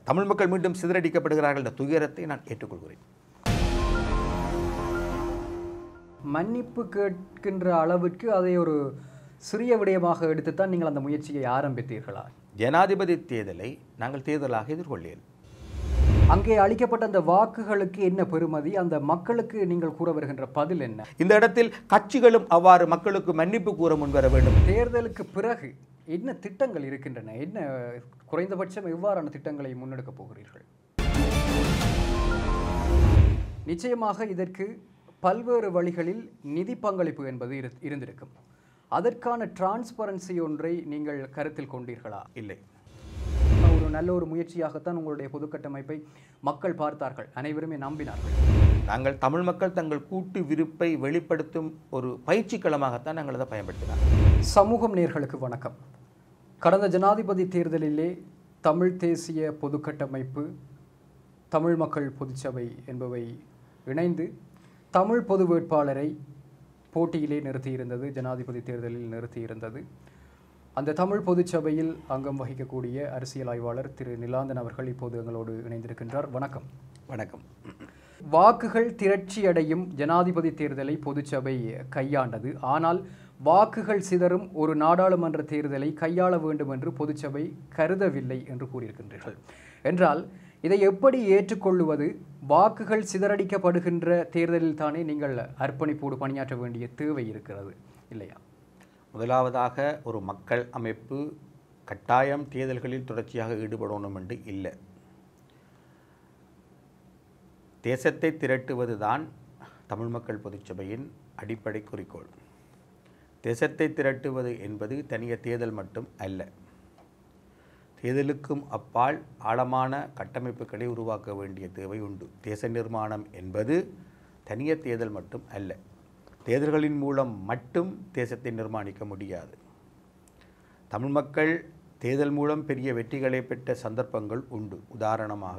தமிழ் மக்கள் மீண்டும் சிதறடிக்கப்படுகிறார்கள் என்ற துயரத்தை நான் ஏற்றுக்கொள்கிறேன் மன்னிப்பு கேட்கின்ற அளவிற்கு அதை ஒரு சிறிய விடயமாக எடுத்துத்தான் நீங்கள் அந்த முயற்சியை ஆரம்பித்தீர்களா ஜனாதிபதி தேர்தலை நாங்கள் தேர்தலாக எதிர்கொள்ளேன் அங்கே அளிக்கப்பட்ட அந்த வாக்குகளுக்கு என்ன பெறுமதி அந்த மக்களுக்கு நீங்கள் கூற வருகின்ற பதில் என்ன இந்த இடத்தில் கட்சிகளும் அவ்வாறு மக்களுக்கு மன்னிப்பு கூற முன்வர வேண்டும் தேர்தலுக்கு பிறகு என்ன திட்டங்கள் இருக்கின்றன என்ன குறைந்தபட்சம் எவ்வாறான திட்டங்களை முன்னெடுக்கப் போகிறீர்கள் நிச்சயமாக இதற்கு பல்வேறு வழிகளில் நிதி பங்களிப்பு என்பது இரு- இருந்திருக்கும் அதற்கான டிரான்ஸ்பரன்சி ஒன்றை நீங்கள் கருத்தில் கொண்டீர்களா இல்லை ஒரு நல்ல ஒரு முயற்சியாகத்தான் உங்களுடைய பொதுக்கட்டமைப்பை மக்கள் பார்த்தார்கள் அனைவருமே நம்பினார்கள் நாங்கள் தமிழ் மக்கள் தங்கள் கூட்டு விருப்பை வெளிப்படுத்தும் ஒரு பயிற்சி களமாகத்தான் நாங்கள் அதை பயன்படுத்தினார் சமூகம் நேர்களுக்கு வணக்கம் கடந்த ஜனாதிபதி தேர்தலிலே தமிழ் தேசிய பொதுக்கட்டமைப்பு தமிழ் மக்கள் பொதுச்சபை என்பவை இணைந்து தமிழ் பொது வேட்பாளரை போட்டியிலே நிறுத்தியிருந்தது ஜனாதிபதி தேர்தலில் நிறுத்தியிருந்தது அந்த தமிழ் பொதுச்சபையில் அங்கம் வகிக்கக்கூடிய அரசியல் ஆய்வாளர் திரு நிலாந்தன் அவர்கள் இப்போது எங்களோடு இணைந்திருக்கின்றார் வணக்கம் வணக்கம் வாக்குகள் திரட்சியடையும் ஜனாதிபதி தேர்தலை பொதுச்சபை கையாண்டது ஆனால் வாக்குகள் சிதறும் ஒரு நாடாளுமன்ற தேர்தலை கையாள வேண்டும் என்று பொதுச்சபை கருதவில்லை என்று கூறியிருக்கின்றீர்கள் என்றால் இதை எப்படி ஏற்றுக்கொள்ளுவது வாக்குகள் சிதறடிக்கப்படுகின்ற தேர்தலில் தானே நீங்கள் அர்ப்பணிப்போடு பணியாற்ற வேண்டிய தேவை இருக்கிறது இல்லையா முதலாவதாக ஒரு மக்கள் அமைப்பு கட்டாயம் தேர்தல்களில் தொடர்ச்சியாக ஈடுபடணும் என்று இல்லை தேசத்தை திரட்டுவதுதான் தமிழ் மக்கள் பொதுச்சபையின் அடிப்படை குறிக்கோள் தேசத்தை திரட்டுவது என்பது தனிய தேர்தல் மட்டும் அல்ல தேர்தலுக்கும் அப்பால் ஆழமான கட்டமைப்புகளை உருவாக்க வேண்டிய தேவை உண்டு தேச நிர்மாணம் என்பது தனிய தேர்தல் மட்டும் அல்ல தேர்தல்களின் மூலம் மட்டும் தேசத்தை நிர்மாணிக்க முடியாது தமிழ் மக்கள் தேர்தல் மூலம் பெரிய வெற்றிகளை பெற்ற சந்தர்ப்பங்கள் உண்டு உதாரணமாக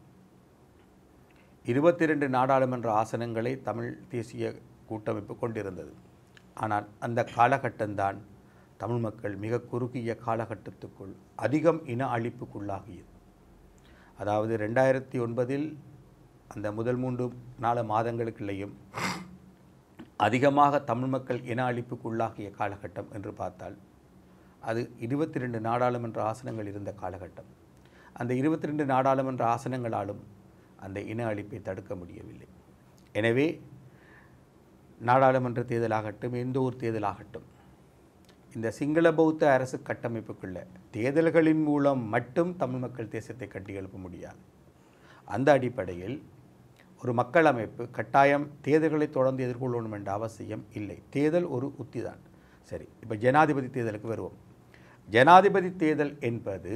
இருபத்தி ரெண்டு நாடாளுமன்ற ஆசனங்களை தமிழ் தேசிய கூட்டமைப்பு கொண்டிருந்தது ஆனால் அந்த காலகட்டம்தான் தமிழ் மக்கள் மிக குறுகிய காலகட்டத்துக்குள் அதிகம் இன அழிப்புக்குள்ளாகியது அதாவது ரெண்டாயிரத்தி ஒன்பதில் அந்த முதல் மூன்று நாலு மாதங்களுக்குள்ளேயும் அதிகமாக தமிழ் மக்கள் இன அழிப்புக்குள்ளாகிய காலகட்டம் என்று பார்த்தால் அது இருபத்தி ரெண்டு நாடாளுமன்ற ஆசனங்கள் இருந்த காலகட்டம் அந்த இருபத்தி ரெண்டு நாடாளுமன்ற ஆசனங்களாலும் அந்த இன அழிப்பை தடுக்க முடியவில்லை எனவே நாடாளுமன்ற தேர்தலாகட்டும் எந்த ஒரு தேர்தலாகட்டும் இந்த சிங்கள பௌத்த அரசு கட்டமைப்புக்குள்ள தேர்தல்களின் மூலம் மட்டும் தமிழ் மக்கள் தேசத்தை கட்டி எழுப்ப முடியாது அந்த அடிப்படையில் ஒரு மக்கள் அமைப்பு கட்டாயம் தேர்தல்களை தொடர்ந்து எதிர்கொள்ளணும் என்ற அவசியம் இல்லை தேர்தல் ஒரு உத்திதான் சரி இப்போ ஜனாதிபதி தேர்தலுக்கு வருவோம் ஜனாதிபதி தேர்தல் என்பது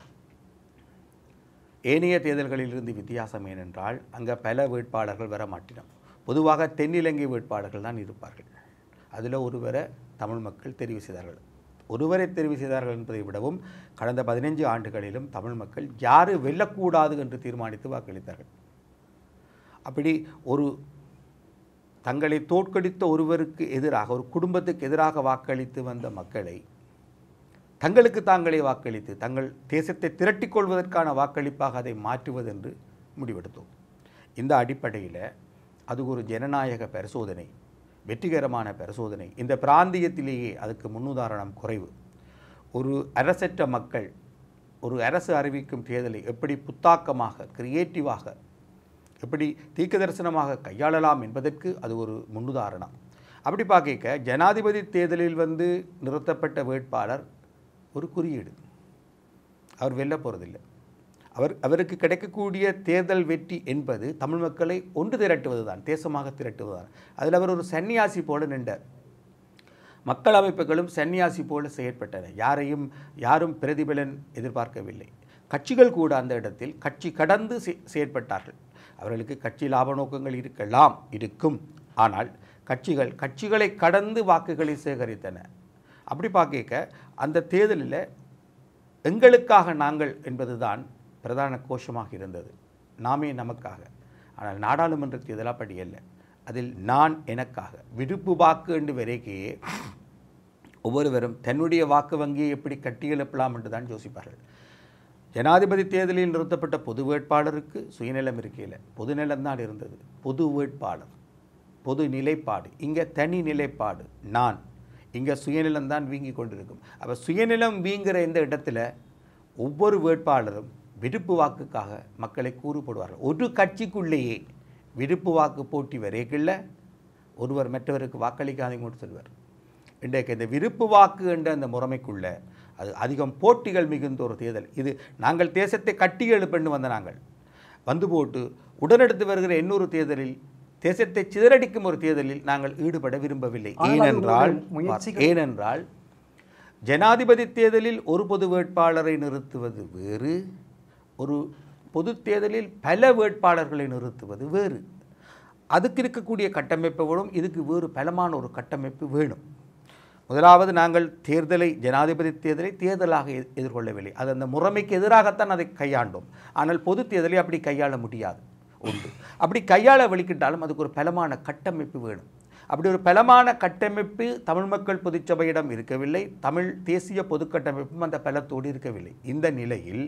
ஏனைய தேர்தல்களிலிருந்து வித்தியாசம் ஏனென்றால் அங்கே பல வேட்பாளர்கள் வர மாட்டினோம் பொதுவாக தென்னிலங்கை வேட்பாளர்கள் தான் இருப்பார்கள் அதில் ஒருவரை தமிழ் மக்கள் தெரிவு செய்தார்கள் ஒருவரை தெரிவு செய்தார்கள் என்பதை விடவும் கடந்த பதினைஞ்சு ஆண்டுகளிலும் தமிழ் மக்கள் யாரு வெல்லக்கூடாது என்று தீர்மானித்து வாக்களித்தார்கள் அப்படி ஒரு தங்களை தோற்கடித்த ஒருவருக்கு எதிராக ஒரு குடும்பத்துக்கு எதிராக வாக்களித்து வந்த மக்களை தங்களுக்கு தாங்களே வாக்களித்து தங்கள் தேசத்தை திரட்டிக் கொள்வதற்கான வாக்களிப்பாக அதை மாற்றுவது என்று முடிவெடுத்தோம் இந்த அடிப்படையில் அது ஒரு ஜனநாயக பரிசோதனை வெற்றிகரமான பரிசோதனை இந்த பிராந்தியத்திலேயே அதுக்கு முன்னுதாரணம் குறைவு ஒரு அரசற்ற மக்கள் ஒரு அரசு அறிவிக்கும் தேர்தலை எப்படி புத்தாக்கமாக கிரியேட்டிவாக எப்படி தீர்க்க தரிசனமாக கையாளலாம் என்பதற்கு அது ஒரு முன்னுதாரணம் அப்படி பார்க்க ஜனாதிபதி தேர்தலில் வந்து நிறுத்தப்பட்ட வேட்பாளர் ஒரு குறியீடு அவர் வெல்ல போகிறதில்லை அவர் அவருக்கு கிடைக்கக்கூடிய தேர்தல் வெற்றி என்பது தமிழ் மக்களை ஒன்று திரட்டுவது தான் தேசமாக திரட்டுவது தான் அதில் அவர் ஒரு சன்னியாசி போல நின்றார் மக்கள் அமைப்புகளும் சன்னியாசி போல செயற்பட்டன யாரையும் யாரும் பிரதிபலன் எதிர்பார்க்கவில்லை கட்சிகள் கூட அந்த இடத்தில் கட்சி கடந்து செ- செயற்பட்டார்கள் அவர்களுக்கு கட்சி லாப நோக்கங்கள் இருக்கலாம் இருக்கும் ஆனால் கட்சிகள் கட்சிகளை கடந்து வாக்குகளை சேகரித்தன அப்படி பார்க்க அந்த தேர்தலில் எங்களுக்காக நாங்கள் என்பதுதான் பிரதான கோஷமாக இருந்தது நாமே நமக்காக ஆனால் நாடாளுமன்ற தேர்தல் அப்படி அல்ல அதில் நான் எனக்காக விருப்பு வாக்கு என்று வரைக்கையே ஒவ்வொருவரும் தன்னுடைய வாக்கு வங்கியை எப்படி கட்டியெழுப்பலாம் என்று தான் யோசிப்பார்கள் ஜனாதிபதி தேர்தலில் நிறுத்தப்பட்ட பொது வேட்பாளருக்கு சுயநலம் இருக்கையில் பொதுநலம் தான் இருந்தது பொது வேட்பாளர் பொது நிலைப்பாடு இங்கே தனி நிலைப்பாடு நான் இங்கே சுயநலம் தான் வீங்கி கொண்டிருக்கும் அப்போ சுயநலம் வீங்குற இந்த இடத்துல ஒவ்வொரு வேட்பாளரும் விருப்பு வாக்குக்காக மக்களை கூறுபடுவார்கள் ஒரு கட்சிக்குள்ளேயே விருப்பு வாக்கு போட்டி வரைக்குள்ள ஒருவர் மற்றவருக்கு வாக்களிக்காதீங்கன்னு சொல்வார் இன்றைக்கு இந்த விருப்பு வாக்கு என்ற அந்த முறைமைக்குள்ள அது அதிகம் போட்டிகள் மிகுந்த ஒரு தேர்தல் இது நாங்கள் தேசத்தை கட்டி எழுப்பென்று வந்த நாங்கள் வந்து போட்டு உடனெடுத்து வருகிற இன்னொரு தேர்தலில் தேசத்தை சிதறடிக்கும் ஒரு தேர்தலில் நாங்கள் ஈடுபட விரும்பவில்லை ஆனால் ஏனென்றால் உங்களுடைய முயற்சிகள் ஏனென்றால் ஜனாதிபதி தேர்தலில் ஒரு பொது வேட்பாளரை நிறுத்துவது வேறு ஒரு பொது தேர்தலில் பல வேட்பாளர்களை நிறுத்துவது வேறு அதுக்கு இருக்கக்கூடிய கட்டமைப்பை விடும் இதுக்கு வேறு பலமான ஒரு கட்டமைப்பு வேணும் முதலாவது நாங்கள் தேர்தலை ஜனாதிபதி தேர்தலை தேர்தலாக எ- எதிர்கொள்ளவில்லை அது அந்த முறைமைக்கு எதிராகத்தான் அதை கையாண்டோம் ஆனால் பொது தேர்தலை அப்படி கையாள முடியாது உண்டு அப்படி கையாள வெளிக்கிட்டாலும் அதுக்கு ஒரு பலமான கட்டமைப்பு வேணும் அப்படி ஒரு பலமான கட்டமைப்பு தமிழ் மக்கள் பொதுச்சபையிடம் இருக்கவில்லை தமிழ் தேசிய பொதுக்கட்டமைப்பும் அந்த பலத்தோடு இருக்கவில்லை இந்த நிலையில்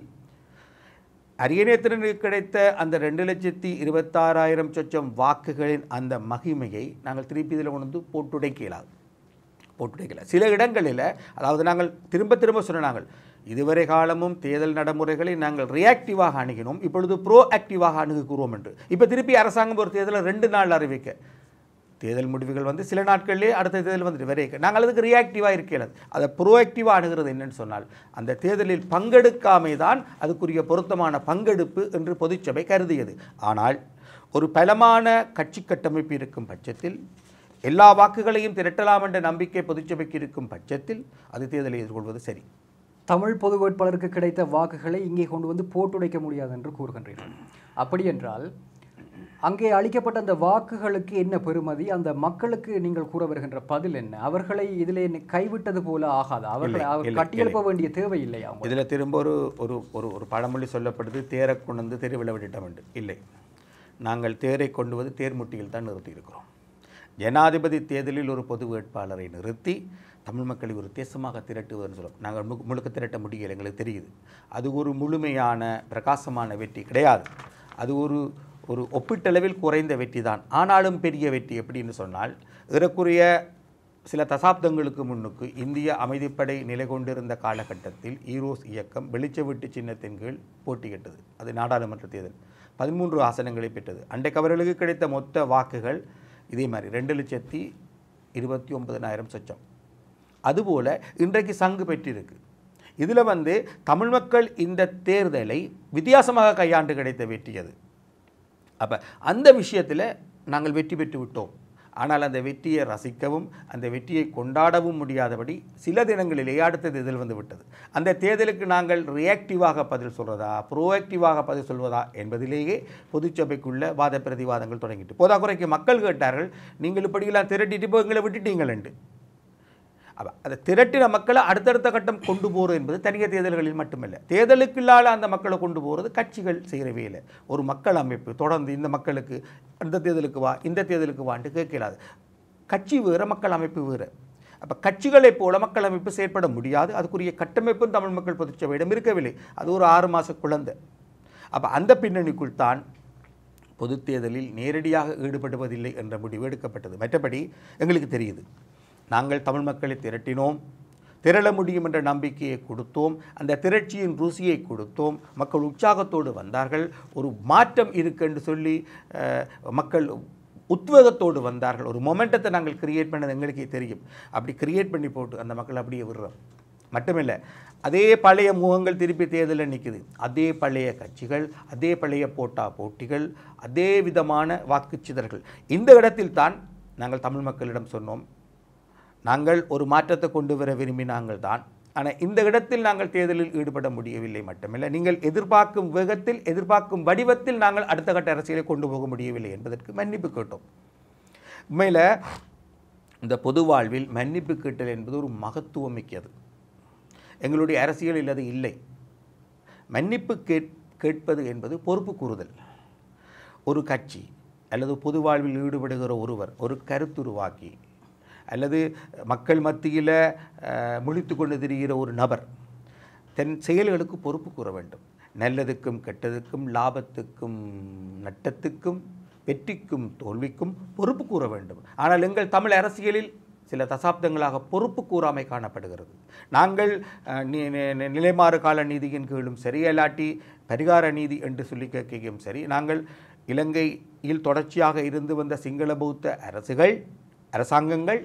அரியநேத்திரனுக்கு கிடைத்த அந்த ரெண்டு லட்சத்தி இருபத்தாறாயிரம் சொச்சம் வாக்குகளின் அந்த மகிமையை நாங்கள் திருப்பி இதில் கொண்டு வந்து போட்டுடைக்க இயலாது போட்டுடைக்கல சில இடங்களில் அதாவது நாங்கள் திரும்ப திரும்ப சொன்ன நாங்கள் இதுவரை காலமும் தேர்தல் நடைமுறைகளை நாங்கள் ரியாக்டிவாக அணுகினோம் இப்பொழுது ப்ரோ ஆக்டிவாக அணுகுகிறோம் என்று இப்போ திருப்பி அரசாங்கம் ஒரு தேர்தலை ரெண்டு நாள் அறிவிக்க தேர்தல் முடிவுகள் வந்து சில நாட்களிலே அடுத்த தேர்தல் வந்துட்டு வரைக்க நாங்கள் அதுக்கு ரியாக்டிவாக இருக்கிறது அதை ப்ரோஆக்டிவாக அணுகிறது என்னன்னு சொன்னால் அந்த தேர்தலில் பங்கெடுக்காமை தான் அதுக்குரிய பொருத்தமான பங்கெடுப்பு என்று பொதுச்சபை கருதியது ஆனால் ஒரு பலமான கட்சி கட்டமைப்பு இருக்கும் பட்சத்தில் எல்லா வாக்குகளையும் திரட்டலாம் என்ற நம்பிக்கை பொதுச்சபைக்கு இருக்கும் பட்சத்தில் அது தேர்தலை எதிர்கொள்வது சரி தமிழ் பொது வேட்பாளருக்கு கிடைத்த வாக்குகளை இங்கே கொண்டு வந்து போட்டுடைக்க முடியாது என்று கூறுகின்றீர்கள் அப்படி என்றால் அங்கே அளிக்கப்பட்ட அந்த வாக்குகளுக்கு என்ன பெறுமதி அந்த மக்களுக்கு நீங்கள் கூற வருகின்ற பதில் என்ன அவர்களை இதிலே நி- கைவிட்டது போல ஆகாது அவர்களை இல்லை, அவர் இல்லை, கட்டியெழுப்ப வேண்டிய தேவை இல்லை அவங்க இதில் திரும்ப ஒரு ஒரு ஒரு ஒரு பழமொழி சொல்லப்படுது தேரை கொண்டு வந்து தெருவில் விட்டுட்டோம் என்று இல்லை நாங்கள் தேரை கொண்டு வந்து தேர்முட்டியில் தான் நிறுத்தி இருக்கிறோம் ஜனாதிபதி தேர்தலில் ஒரு பொது வேட்பாளரை நிறுத்தி தமிழ் மக்களை ஒரு தேசமாக திரட்டுவதுன்னு சொல்லுவோம் நாங்கள் மு முழுக்க திரட்ட முடியல எங்களுக்கு தெரியுது அது ஒரு முழுமையான பிரகாசமான வெற்றி கிடையாது அது ஒரு ஒரு ஒப்பீட்டளவில் குறைந்த வெற்றி தான் ஆனாலும் பெரிய வெற்றி எப்படின்னு சொன்னால் ஏறக்குறைய சில தசாப்தங்களுக்கு முன்னுக்கு இந்திய அமைதிப்படை நிலை கொண்டிருந்த காலகட்டத்தில் ஈரோஸ் இயக்கம் வெளிச்ச வீட்டு சின்னத்தின் கீழ் போட்டியிட்டது அது நாடாளுமன்ற தேர்தல் பதிமூன்று ஆசனங்களை பெற்றது அன்றைக்கு அவர்களுக்கு கிடைத்த மொத்த வாக்குகள் இதே மாதிரி ரெண்டு லட்சத்தி இருபத்தி ஒன்பதனாயிரம் சொச்சம் அதுபோல இன்றைக்கு சங்கு பெற்றிருக்கு இதில் வந்து தமிழ் மக்கள் இந்த தேர்தலை வித்தியாசமாக கையாண்டு கிடைத்த வெற்றி அது அப்போ அந்த விஷயத்தில் நாங்கள் வெற்றி பெற்று விட்டோம் ஆனால் அந்த வெற்றியை ரசிக்கவும் அந்த வெற்றியை கொண்டாடவும் முடியாதபடி சில தினங்களிலேயே அடுத்த தேர்தல் வந்து விட்டது அந்த தேர்தலுக்கு நாங்கள் ரியாக்டிவாக பதில் சொல்வதா ப்ரோஆக்டிவாக பதில் சொல்வதா என்பதிலேயே பொதுச்சபைக்குள்ள வாத பிரதிவாதங்கள் தொடங்கிட்டு போதாக்குறைக்கு மக்கள் கேட்டார்கள் நீங்கள் இப்படியெல்லாம் திரட்டிட்டு போய் எங்களை விட்டுட்டீங்களேண்டு அப்ப அதை திரட்டின மக்களை அடுத்தடுத்த கட்டம் கொண்டு போகிறது என்பது தனியார் தேர்தல்களில் மட்டுமல்ல தேர்தலுக்குள்ளால அந்த மக்களை கொண்டு போகிறது கட்சிகள் செய்கிற வேலை ஒரு மக்கள் அமைப்பு தொடர்ந்து இந்த மக்களுக்கு அந்த தேர்தலுக்கு வா இந்த தேர்தலுக்கு வான்ட்டு கேட்கலாது கட்சி வேறு மக்கள் அமைப்பு வேறு அப்போ கட்சிகளைப் போல மக்கள் அமைப்பு செயற்பட முடியாது அதுக்குரிய கட்டமைப்பும் தமிழ் மக்கள் பொதுச்சபையிடம் இருக்கவில்லை அது ஒரு ஆறு மாத குழந்தை அப்போ அந்த பின்னணிக்குள் தான் பொது தேர்தலில் நேரடியாக ஈடுபடுவதில்லை என்ற முடிவு எடுக்கப்பட்டது மற்றபடி எங்களுக்கு தெரியுது நாங்கள் தமிழ் மக்களை திரட்டினோம் திரள முடியும் என்ற நம்பிக்கையை கொடுத்தோம் அந்த திரட்சியின் ருசியை கொடுத்தோம் மக்கள் உற்சாகத்தோடு வந்தார்கள் ஒரு மாற்றம் இருக்குன்னு சொல்லி அஹ், மக்கள் உத்வேகத்தோடு வந்தார்கள் ஒரு மொமெண்டத்தை நாங்கள் கிரியேட் பண்ணது எங்களுக்கே தெரியும் அப்படி கிரியேட் பண்ணி போட்டு அந்த மக்கள் அப்படியே விடுறோம் மட்டுமில்லை அதே பழைய முகங்கள் திருப்பி தேர்தலில் நிற்குது அதே பழைய கட்சிகள் அதே பழைய போட்டா போட்டிகள் அதே விதமான வாக்குச்சிதறல்கள் இந்த இடத்தில் தான் நாங்கள் தமிழ் மக்களிடம் சொன்னோம் நாங்கள் ஒரு மாற்றத்தை கொண்டு வர விரும்பினாங்கள் தான் ஆனால் இந்த இடத்தில் நாங்கள் தேர்தலில் ஈடுபட முடியவில்லை மட்டுமில்லை நீங்கள் எதிர்பார்க்கும் வேகத்தில் எதிர்பார்க்கும் வடிவத்தில் நாங்கள் அடுத்த கட்ட அரசியலை கொண்டு போக முடியவில்லை என்பதற்கு மன்னிப்பு கேட்டோம் உண்மையில் இந்த பொது வாழ்வில் மன்னிப்பு கேட்டல் என்பது ஒரு மகத்துவம் மிக்கது எங்களுடைய அரசியலில் அது இல்லை மன்னிப்பு கேட் கேட்பது என்பது பொறுப்பு கூறுதல் ஒரு கட்சி அல்லது பொது வாழ்வில் ஈடுபடுகிற ஒருவர் ஒரு கருத்துருவாக்கி அல்லது மக்கள் மத்தியில் முழித்து கொண்டு திரிகிற ஒரு நபர் தன் செயல்களுக்கு பொறுப்பு கூற வேண்டும் நல்லதுக்கும் கெட்டதுக்கும் லாபத்துக்கும் நட்டத்துக்கும் வெற்றிக்கும் தோல்விக்கும் பொறுப்பு கூற வேண்டும் ஆனால் எங்கள் தமிழ் அரசியலில் சில தசாப்தங்களாக பொறுப்பு கூறாமை காணப்படுகிறது நாங்கள் அஹ், நி- நி- நி- நிலைமாறு கால நீதியின் கீழும் சரி இல்லாட்டி பரிகார நீதி என்று சொல்லி கேட்கையும் சரி நாங்கள் இலங்கையில் தொடர்ச்சியாக இருந்து வந்த சிங்கள பௌத்த அரசுகள் அரசாங்கங்கள்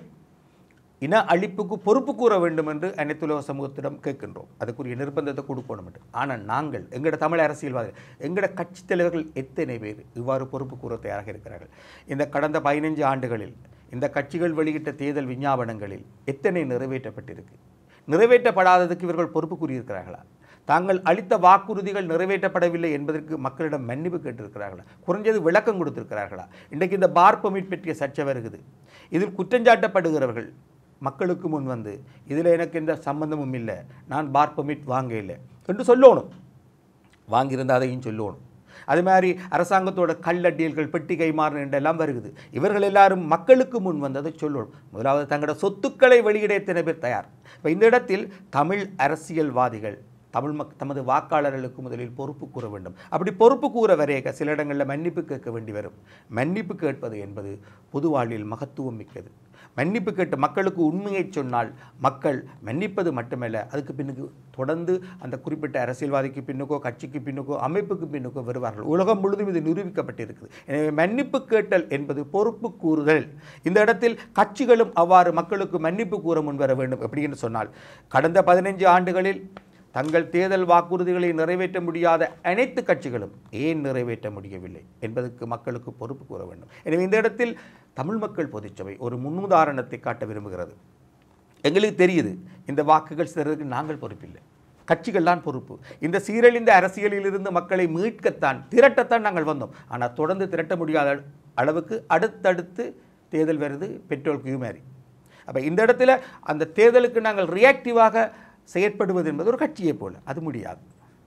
இன அழிப்புக்கு பொறுப்பு கூற வேண்டும் என்று அனைத்துலக சமூகத்திடம் கேட்கின்றோம் அதுக்குரிய நிர்பந்தத்தை கொடுக்கணும் என்று ஆனால் நாங்கள் எங்களோட தமிழ் அரசியல்வாதிகள் எங்களோட கட்சித் தலைவர்கள் எத்தனை பேர் இவ்வாறு பொறுப்பு கூற தயாராக இருக்கிறார்கள் இந்த கடந்த பதினைஞ்சு ஆண்டுகளில் இந்த கட்சிகள் வெளியிட்ட தேர்தல் விஞ்ஞாபனங்களில் எத்தனை நிறைவேற்றப்பட்டிருக்கு நிறைவேற்றப்படாததுக்கு இவர்கள் பொறுப்பு கூறியிருக்கிறார்களா தாங்கள் அளித்த வாக்குறுதிகள் நிறைவேற்றப்படவில்லை என்பதற்கு மக்களிடம் மன்னிப்பு கேட்டிருக்கிறார்களா குறைஞ்சது விளக்கம் கொடுத்திருக்கிறார்களா இன்றைக்கு இந்த பார் பெர்மிட் பற்றிய சர்ச்சை வருகிறது இதில் குற்றஞ்சாட்டப்படுகிறவர்கள் மக்களுக்கு முன் வந்து இதில் எனக்கு எந்த சம்பந்தமும் இல்லை நான் பார் பெர்மிட் வாங்க இல்லை என்று சொல்லணும் வாங்கியிருந்தால் அதையும் சொல்லணும் அது மாதிரி அரசாங்கத்தோட கல்லட்டியல்கள் பெட்டி கைமாறு என்றெல்லாம் வருகிறது இவர்கள் எல்லாரும் மக்களுக்கு முன் வந்ததை சொல்லணும் முதலாவது தங்களோட சொத்துக்களை வெளியிட எத்தனை பேர் தயார் இப்போ இந்த இடத்தில் தமிழ் அரசியல்வாதிகள் தமிழ் மக் தமது வாக்காளர்களுக்கு முதலில் பொறுப்பு கூற வேண்டும் அப்படி பொறுப்பு கூற வரைய சில இடங்களில் மன்னிப்பு கேட்க வேண்டி வரும் மன்னிப்பு கேட்பது என்பது பொது வாழ்வில் மகத்துவம் மிக்கது மன்னிப்பு கேட்டு மக்களுக்கு உண்மையை சொன்னால் மக்கள் மன்னிப்பது மட்டுமல்ல அதுக்கு பின்னுக்கு தொடர்ந்து அந்த குறிப்பிட்ட அரசியல்வாதிக்கு பின்னுக்கோ கட்சிக்கு பின்னுக்கோ அமைப்புக்கு பின்னுக்கோ வருவார்கள் உலகம் முழுதும் இது நிரூபிக்கப்பட்டிருக்குது எனவே மன்னிப்பு கேட்டல் என்பது பொறுப்பு கூறுதல் இந்த இடத்தில் கட்சிகளும் அவ்வாறு மக்களுக்கு மன்னிப்பு கூற முன்வர வேண்டும் எப்படின்னு சொன்னால் கடந்த பதினைஞ்சு ஆண்டுகளில் தங்கள் தேர்தல் வாக்குறுதிகளை நிறைவேற்ற முடியாத அனைத்து கட்சிகளும் ஏன் நிறைவேற்ற முடியவில்லை என்பதற்கு மக்களுக்கு பொறுப்பு கூற வேண்டும் எனவே இந்த இடத்தில் தமிழ் மக்கள் பொதுச்சபை ஒரு முன்னுதாரணத்தை காட்ட விரும்புகிறது எங்களுக்கு தெரியுது இந்த வாக்குகள் சிறருக்கு நாங்கள் பொறுப்பில்லை கட்சிகள் தான் பொறுப்பு இந்த சீரழிந்த அரசியலிலிருந்து மக்களை மீட்கத்தான் திரட்டத்தான் நாங்கள் வந்தோம் ஆனால் தொடர்ந்து திரட்ட முடியாத அளவுக்கு அடுத்தடுத்து தேர்தல் வருது பெட்ரோல் கியூ மாதிரி அப்போ இந்த இடத்துல அந்த தேர்தலுக்கு நாங்கள் ரியாக்டிவாக செயற்படுவது என்பது ஒரு கட்சியைப் போல அது முடியாது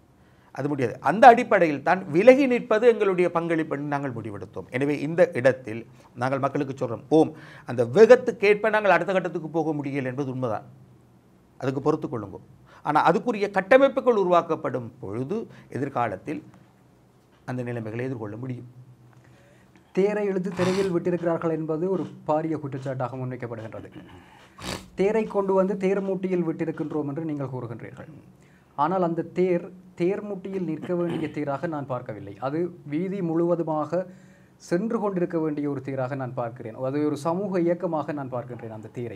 அது முடியாது அந்த அடிப்படையில் தான் விலகி நிற்பது எங்களுடைய பங்களிப்பு என்று நாங்கள் முடிவெடுத்தோம் எனவே இந்த இடத்தில் நாங்கள் மக்களுக்கு சொல்கிறோம் ஓம் அந்த வேகத்துக்கேற்ப நாங்கள் அடுத்த கட்டத்துக்கு போக முடியல என்பது உண்மைதான் அதுக்கு பொறுத்து கொள்ளுங்க ஆனால் அதுக்குரிய கட்டமைப்புகள் உருவாக்கப்படும் பொழுது எதிர்காலத்தில் அந்த நிலைமைகளை எதிர்கொள்ள முடியும் தேரை இழுத்து தெருவில் விட்டிருக்கிறார்கள் என்பது ஒரு பாரிய குற்றச்சாட்டாக முன்வைக்கப்படுகின்றது தேரை கொண்டு வந்து தேர் மூட்டியில் விட்டிருக்கின்றோம் என்று நீங்கள் கூறுகின்றீர்கள் ஆனால் அந்த தேர் தேர் மூட்டியில் நிற்க வேண்டிய தேராக நான் பார்க்கவில்லை அது வீதி முழுவதுமாக சென்று கொண்டிருக்க வேண்டிய ஒரு தேராக நான் பார்க்கிறேன் அது ஒரு சமூக இயக்கமாக நான் பார்க்கின்றேன் அந்த தேரை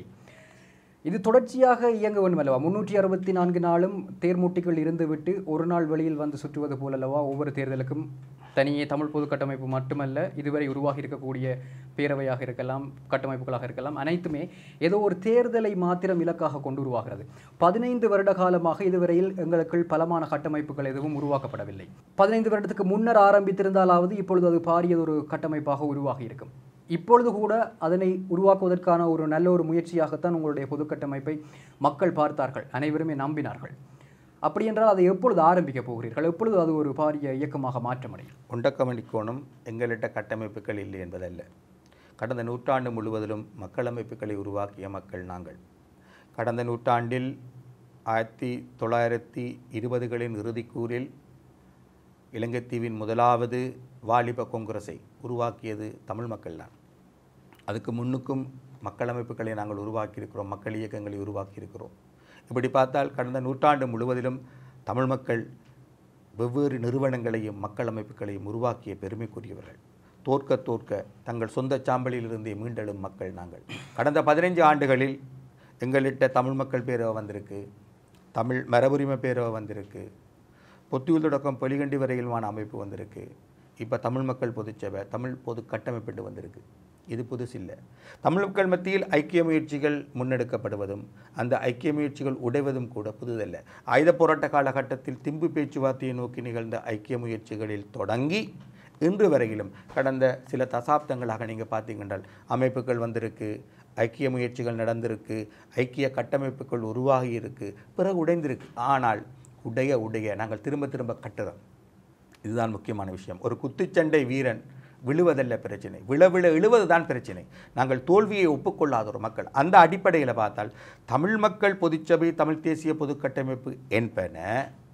இது தொடர்ச்சியாக இயங்க வேண்டும் அல்லவா முன்னூற்றி அறுபத்தி நான்கு நாளும் தேர்மூட்டிகள் இருந்துவிட்டு ஒரு நாள் வெளியில் வந்து சுற்றுவது போலல்லவா ஒவ்வொரு தேர்தலுக்கும் தனியே தமிழ் பொது கட்டமைப்பு மட்டுமல்ல இதுவரை உருவாகி இருக்கக்கூடிய பேரவையாக இருக்கலாம் கட்டமைப்புகளாக இருக்கலாம் அனைத்துமே ஏதோ ஒரு தேர்தலை மாத்திரம் இலக்காக கொண்டு உருவாகிறது பதினைந்து வருட காலமாக இதுவரையில் எங்களுக்குள் பலமான கட்டமைப்புகள் எதுவும் உருவாக்கப்படவில்லை பதினைந்து வருடத்துக்கு முன்னர் ஆரம்பித்திருந்தாலாவது இப்பொழுது அது பாரியதொரு கட்டமைப்பாக உருவாகி இருக்கும் இப்பொழுது கூட அதனை உருவாக்குவதற்கான ஒரு நல்ல ஒரு முயற்சியாகத்தான் உங்களுடைய பொது கட்டமைப்பை மக்கள் பார்த்தார்கள் அனைவருமே நம்பினார்கள் அப்படி என்றால் அதை எப்பொழுது ஆரம்பிக்க போகிறீர்கள் எப்பொழுது அது ஒரு பாரிய இயக்கமாக மாற்றமடையும் உண்டக்கமணிக்கோணம் எங்களிட்ட கட்டமைப்புகள் இல்லை என்பதல்ல கடந்த நூற்றாண்டு முழுவதிலும் மக்கள் அமைப்புகளை உருவாக்கிய மக்கள் நாங்கள் கடந்த நூற்றாண்டில் ஆயிரத்தி தொள்ளாயிரத்தி இருபதுகளின் இறுதிக்கூறில் இலங்கைத்தீவின் முதலாவது வாலிப கொங்குரஸை உருவாக்கியது தமிழ் மக்கள் தான் அதுக்கு முன்னுக்கும் மக்கள் அமைப்புகளை நாங்கள் உருவாக்கியிருக்கிறோம் மக்கள் இயக்கங்களை உருவாக்கியிருக்கிறோம் இப்படி பார்த்தால் கடந்த நூற்றாண்டு முழுவதிலும் தமிழ் மக்கள் வெவ்வேறு நிறுவனங்களையும் மக்கள் அமைப்புகளையும் உருவாக்கிய பெருமைக்குரியவர்கள் தோற்க தோற்க தங்கள் சொந்த சாம்பலிலிருந்தே மீண்டெழும் மக்கள் நாங்கள் கடந்த பதினைஞ்சு ஆண்டுகளில் எங்களிட்ட தமிழ் மக்கள் பேரவை வந்திருக்கு தமிழ் மரபுரிமை பேரவை வந்திருக்கு பொத்தியூல் தொடக்கம் பொலிகண்டி வரையிலுமான அமைப்பு வந்திருக்கு இப்போ தமிழ் மக்கள் பொதுச்சபை தமிழ் பொது கட்டமைப்பிட்டு வந்திருக்கு இது புதுசில்லை தமிழ் மக்கள் மத்தியில் ஐக்கிய முயற்சிகள் முன்னெடுக்கப்படுவதும் அந்த ஐக்கிய முயற்சிகள் உடைவதும் கூட புதுதல்ல ஆயுத போராட்ட காலகட்டத்தில் திம்பு பேச்சுவார்த்தையை நோக்கி நிகழ்ந்த ஐக்கிய முயற்சிகளில் தொடங்கி இன்று வரையிலும் கடந்த சில தசாப்தங்களாக நீங்கள் பார்த்தீங்கன்றால் அமைப்புகள் வந்திருக்கு ஐக்கிய முயற்சிகள் நடந்திருக்கு ஐக்கிய கட்டமைப்புகள் உருவாகி இருக்கு பிறகு உடைந்திருக்கு ஆனால் உடைய உடைய நாங்கள் திரும்ப திரும்ப கட்டுறோம் இதுதான் முக்கியமான விஷயம் ஒரு குத்துச்சண்டை வீரன் விழுவதல்ல பிரச்சனை விழ விழ இழுவது தான் பிரச்சனை நாங்கள் தோல்வியை ஒப்புக்கொள்ளாத ஒரு மக்கள் அந்த அடிப்படையில் பார்த்தால் தமிழ் மக்கள் பொதுச்சபை தமிழ் தேசிய பொது கட்டமைப்பு என்பன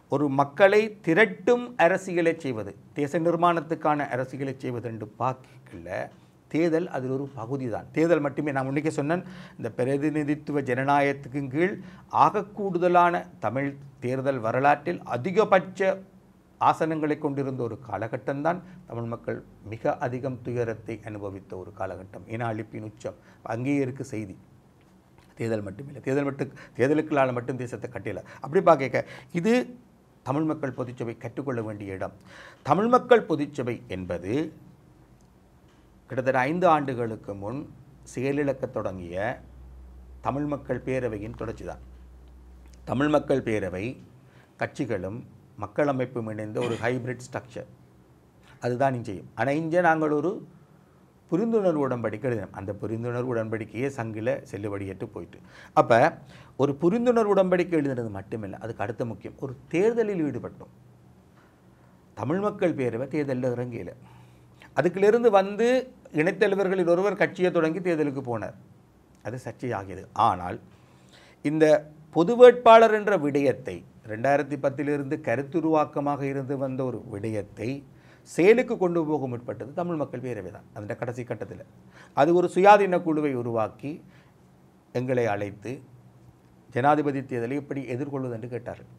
ஒரு மக்களை திரட்டும் அரசியலை செய்வது தேச நிர்மாணத்துக்கான அரசியலை செய்வது என்று பார்க்கல தேர்தல் அதில் ஒரு பகுதி தான் தேர்தல் மட்டுமே நான் முன்னைக்கே சொன்னேன் இந்த பிரதிநிதித்துவ ஜனநாயகத்துக்கு கீழ் ஆக கூடுதலான தமிழ் தேர்தல் வரலாற்றில் அதிகபட்ச ஆசனங்களை கொண்டிருந்த ஒரு காலகட்டம்தான் தமிழ் மக்கள் மிக அதிகம் துயரத்தை அனுபவித்த ஒரு காலகட்டம் இன அழிப்பின் உச்சம் அங்கேயே இருக்கு செய்தி தேர்தல் மட்டுமில்லை தேர்தல் மட்டும் தேர்தலுக்குள்ளால் மட்டும் தேசத்தை கட்டியல அப்படி பார்க்க இது தமிழ் மக்கள் பொதுச்சபை கற்றுக்கொள்ள வேண்டிய இடம் தமிழ் மக்கள் பொதுச்சபை என்பது கிட்டத்தட்ட ஐந்து ஆண்டுகளுக்கு முன் செயலிழக்கத் தொடங்கிய தமிழ் மக்கள் பேரவையின் தொடர்ச்சி தான் தமிழ் மக்கள் பேரவை கட்சிகளும் மக்கள் அமைப்பும் இணைந்த ஒரு ஹைபிரிட் ஸ்ட்ரக்சர் அதுதான் இங்கே செய்யும் ஆனால் இங்கே நாங்கள் ஒரு புரிந்துணர்வு உடன்படிக்கை எழுதினோம் அந்த புரிந்துணர்வு உடன்படிக்கையே சங்கில் செல்லுபடியேற்று போயிட்டு அப்போ ஒரு புரிந்துணர்வு உடன்படிக்கை எழுதுனது மட்டுமில்லை அதுக்கு அடுத்த முக்கியம் ஒரு தேர்தலில் ஈடுபட்டோம் தமிழ் மக்கள் பேரவை தேர்தலில் இறங்கியல அதுக்கிலிருந்து வந்து இணைத்தலைவர்களில் ஒருவர் கட்சியை தொடங்கி தேர்தலுக்கு போனார் அது சர்ச்சையாகியது ஆனால் இந்த பொது வேட்பாளர் என்ற விடயத்தை ரெண்டாயிரத்தி பத்திலிருந்து கருத்துருவாக்கமாக இருந்து வந்த ஒரு விடயத்தை செயலுக்கு கொண்டு போக முற்பட்டது தமிழ் மக்கள் பேரவை தான் அந்த கடைசி கட்டத்தில் அது ஒரு சுயாதீன குழுவை உருவாக்கி எங்களை அழைத்து ஜனாதிபதி தேர்தலை எப்படி எதிர்கொள்வது என்று கேட்டார்கள்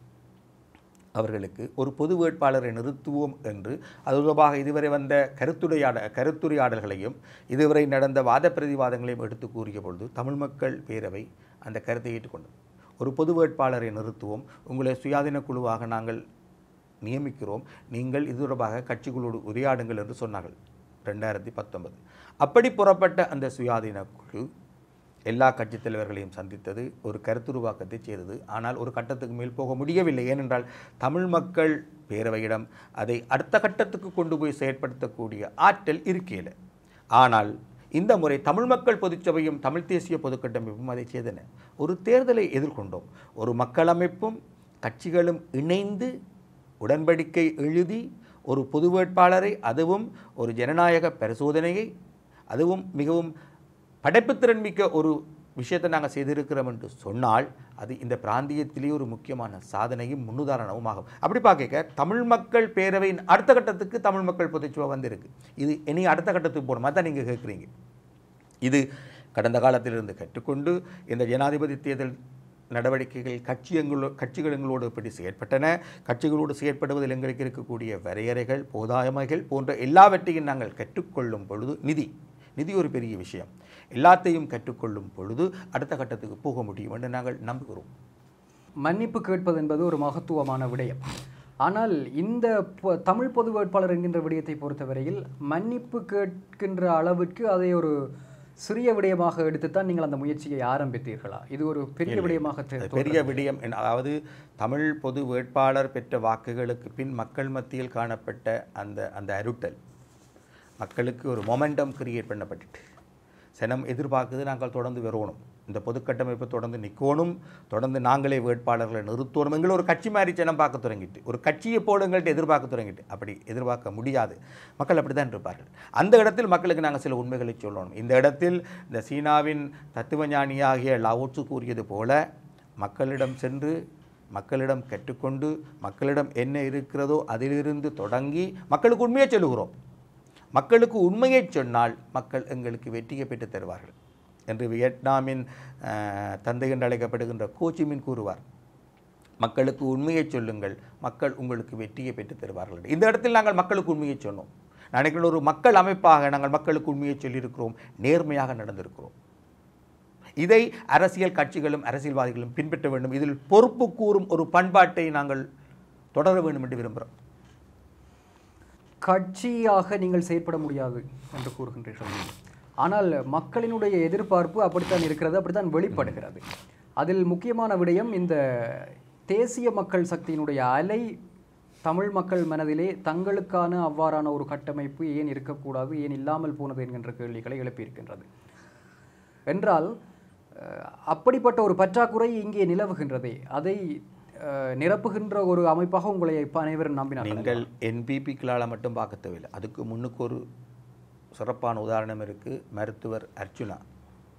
அவர்களுக்கு ஒரு பொது வேட்பாளரை நிறுத்துவோம் என்று அது தொடர்பாக இதுவரை வந்த கருத்துரையாட கருத்துரையாடல்களையும் இதுவரை நடந்த வாத பிரதிவாதங்களையும் எடுத்து கூறிய பொழுது தமிழ் மக்கள் பேரவை அந்த கருத்தை ஏற்றுக்கொண்டது ஒரு பொது வேட்பாளரை நிறுத்துவோம் உங்களை சுயாதீன குழுவாக நாங்கள் நியமிக்கிறோம் நீங்கள் இது தொடர்பாக கட்சிகளோடு உரையாடுங்கள் என்று சொன்னார்கள் ரெண்டாயிரத்தி பத்தொன்பது அப்படி புறப்பட்ட அந்த சுயாதீன குழு எல்லா கட்சித் தலைவர்களையும் சந்தித்தது ஒரு கருத்துருவாக்கத்தை செய்தது ஆனால் ஒரு கட்டத்துக்கு மேல் போக முடியவில்லை ஏனென்றால் தமிழ் மக்கள் பேரவையிடம் அதை அடுத்த கட்டத்துக்கு கொண்டு போய் செயற்படுத்தக்கூடிய ஆற்றல் இருக்கையில் ஆனால் இந்த முறை தமிழ் மக்கள் பொதுச்சபையும் தமிழ் தேசிய பொதுக்கட்டமைப்பும் அதை செய்தன ஒரு தேர்தலை எதிர்கொண்டோம் ஒரு மக்கள் அமைப்பும் கட்சிகளும் இணைந்து உடன்படிக்கை எழுதி ஒரு பொது வேட்பாளரை அதுவும் ஒரு ஜனநாயக பரிசோதனையை அதுவும் மிகவும் படைப்புத்திறன் மிக்க ஒரு விஷயத்தை நாங்கள் செய்திருக்கிறோம் என்று சொன்னால் அது இந்த பிராந்தியத்திலேயே ஒரு முக்கியமான சாதனையும் முன்னுதாரணமும் ஆகும் அப்படி பார்க்க தமிழ் மக்கள் பேரவையின் அடுத்த கட்டத்துக்கு தமிழ் மக்கள் பொதுச்சுவா வந்திருக்கு இது இனி அடுத்த கட்டத்துக்கு போகணுமா தான் நீங்கள் கேட்குறீங்க இது கடந்த காலத்திலிருந்து கற்றுக்கொண்டு இந்த ஜனாதிபதி தேர்தல் நடவடிக்கைகள் கட்சியங்களோ கட்சிகள் எங்களோடு எப்படி செயற்பட்டன கட்சிகளோடு செயற்படுவதில் எங்களுக்கு இருக்கக்கூடிய வரையறைகள் போதாயமைகள் போன்ற எல்லாவற்றையும் நாங்கள் கற்றுக்கொள்ளும் பொழுது நிதி நிதி ஒரு பெரிய விஷயம் எல்லாத்தையும் கற்றுக்கொள்ளும் பொழுது அடுத்த கட்டத்துக்கு போக முடியும் என்று நாங்கள் நம்புகிறோம் மன்னிப்பு கேட்பது என்பது ஒரு மகத்துவமான விடயம் ஆனால் இந்த பொ- தமிழ் பொது வேட்பாளர் என்கின்ற விடயத்தை பொறுத்தவரையில் மன்னிப்பு கேட்கின்ற அளவிற்கு அதை ஒரு சிறிய விடயமாக எடுத்துத்தான் நீங்கள் அந்த முயற்சியை ஆரம்பித்தீர்களா இது ஒரு பெரிய விடயமாக தெ- அது பெரிய விடயம் என்ன- அதாவது தமிழ் பொது வேட்பாளர் பெற்ற வாக்குகளுக்கு பின் மக்கள் மத்தியில் காணப்பட்ட அந்த அந்த அருட்டல் மக்களுக்கு ஒரு மொமெண்டம் கிரியேட் பண்ணப்பட்டுட்டு சனம் எதிர்பார்க்குது நாங்கள் தொடர்ந்து வரணும் இந்த பொது கட்டமைப்பு தொடர்ந்து நிற்கணும் தொடர்ந்து நாங்களே வேட்பாளர்களை நிறுத்தணும் எங்களை ஒரு கட்சி மாதிரி ஜனம் பார்க்க தொடங்கிட்டு ஒரு கட்சியை போல எங்கள்கிட்ட எதிர்பார்க்க தொடங்கிட்டு அப்படி எதிர்பார்க்க முடியாது மக்கள் அப்படி தான் இருப்பார்கள் அந்த இடத்தில் மக்களுக்கு நாங்கள் சில உண்மைகளை சொல்லணும் இந்த இடத்தில் இந்த சீனாவின் தத்துவஞானியாகிய லாவோட்சு கூறியது போல மக்களிடம் சென்று மக்களிடம் கற்றுக்கொண்டு மக்களிடம் என்ன இருக்கிறதோ அதிலிருந்து தொடங்கி மக்களுக்கு உண்மையை சொல்லுகிறோம் மக்களுக்கு உண்மையை சொன்னால் மக்கள் எங்களுக்கு வெற்றியை பெற்றுத் தருவார்கள் என்று வியட்நாமின் அஹ், தந்தை என்று அழைக்கப்படுகின்ற கோச்சிமின் கூறுவார் மக்களுக்கு உண்மையை சொல்லுங்கள் மக்கள் உங்களுக்கு வெற்றியை பெற்றுத் தருவார்கள் என்று. இந்த இடத்தில் நாங்கள் மக்களுக்கு உண்மையை சொன்னோம் நான் நினைக்கிறேன் ஒரு மக்கள் அமைப்பாக நாங்கள் மக்களுக்கு உண்மையை சொல்லியிருக்கிறோம் நேர்மையாக நடந்திருக்கிறோம் இதை அரசியல் கட்சிகளும் அரசியல்வாதிகளும் பின்பற்ற வேண்டும் இதில் பொறுப்பு கூறும் ஒரு பண்பாட்டை நாங்கள் தொடர வேண்டும் என்று விரும்புகிறோம் கட்சியாக நீங்கள் செயற்பட முடியாது என்று கூறுகின்றீர்கள் ஆனால் மக்களினுடைய எதிர்பார்ப்பு அப்படித்தான் இருக்கிறது அப்படித்தான் வெளிப்படுகிறது அதில் முக்கியமான விடயம் இந்த தேசிய மக்கள் சக்தியினுடைய அலை தமிழ் மக்கள் மனதிலே தங்களுக்கான அவ்வாறான ஒரு கட்டமைப்பு ஏன் இருக்கக்கூடாது ஏன் இல்லாமல் போனது என்கின்ற கேள்விகளை எழுப்பியிருக்கின்றது என்றால் அஹ், அப்படிப்பட்ட ஒரு பற்றாக்குறை இங்கே நிலவுகின்றதே அதை அஹ், நிரப்புகின்ற ஒரு அமைப்பாக உங்களை இப்ப அனைவரும் நம்பினார்கள் நீங்கள் என்பிபிக்களால் மட்டும் பார்க்க தேவையில்லை அதுக்கு முன்னுக்கு ஒரு சிறப்பான உதாரணம் இருக்குது மருத்துவர் அர்ச்சுனா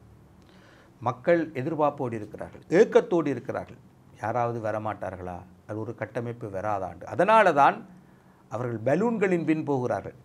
மக்கள் எதிர்பார்ப்போடு இருக்கிறார்கள் ஏக்கத்தோடு இருக்கிறார்கள் யாராவது வரமாட்டார்களா அது ஒரு கட்டமைப்பு வராதாண்டு அதனால தான் அவர்கள் பலூன்களின் பின் போகிறார்கள்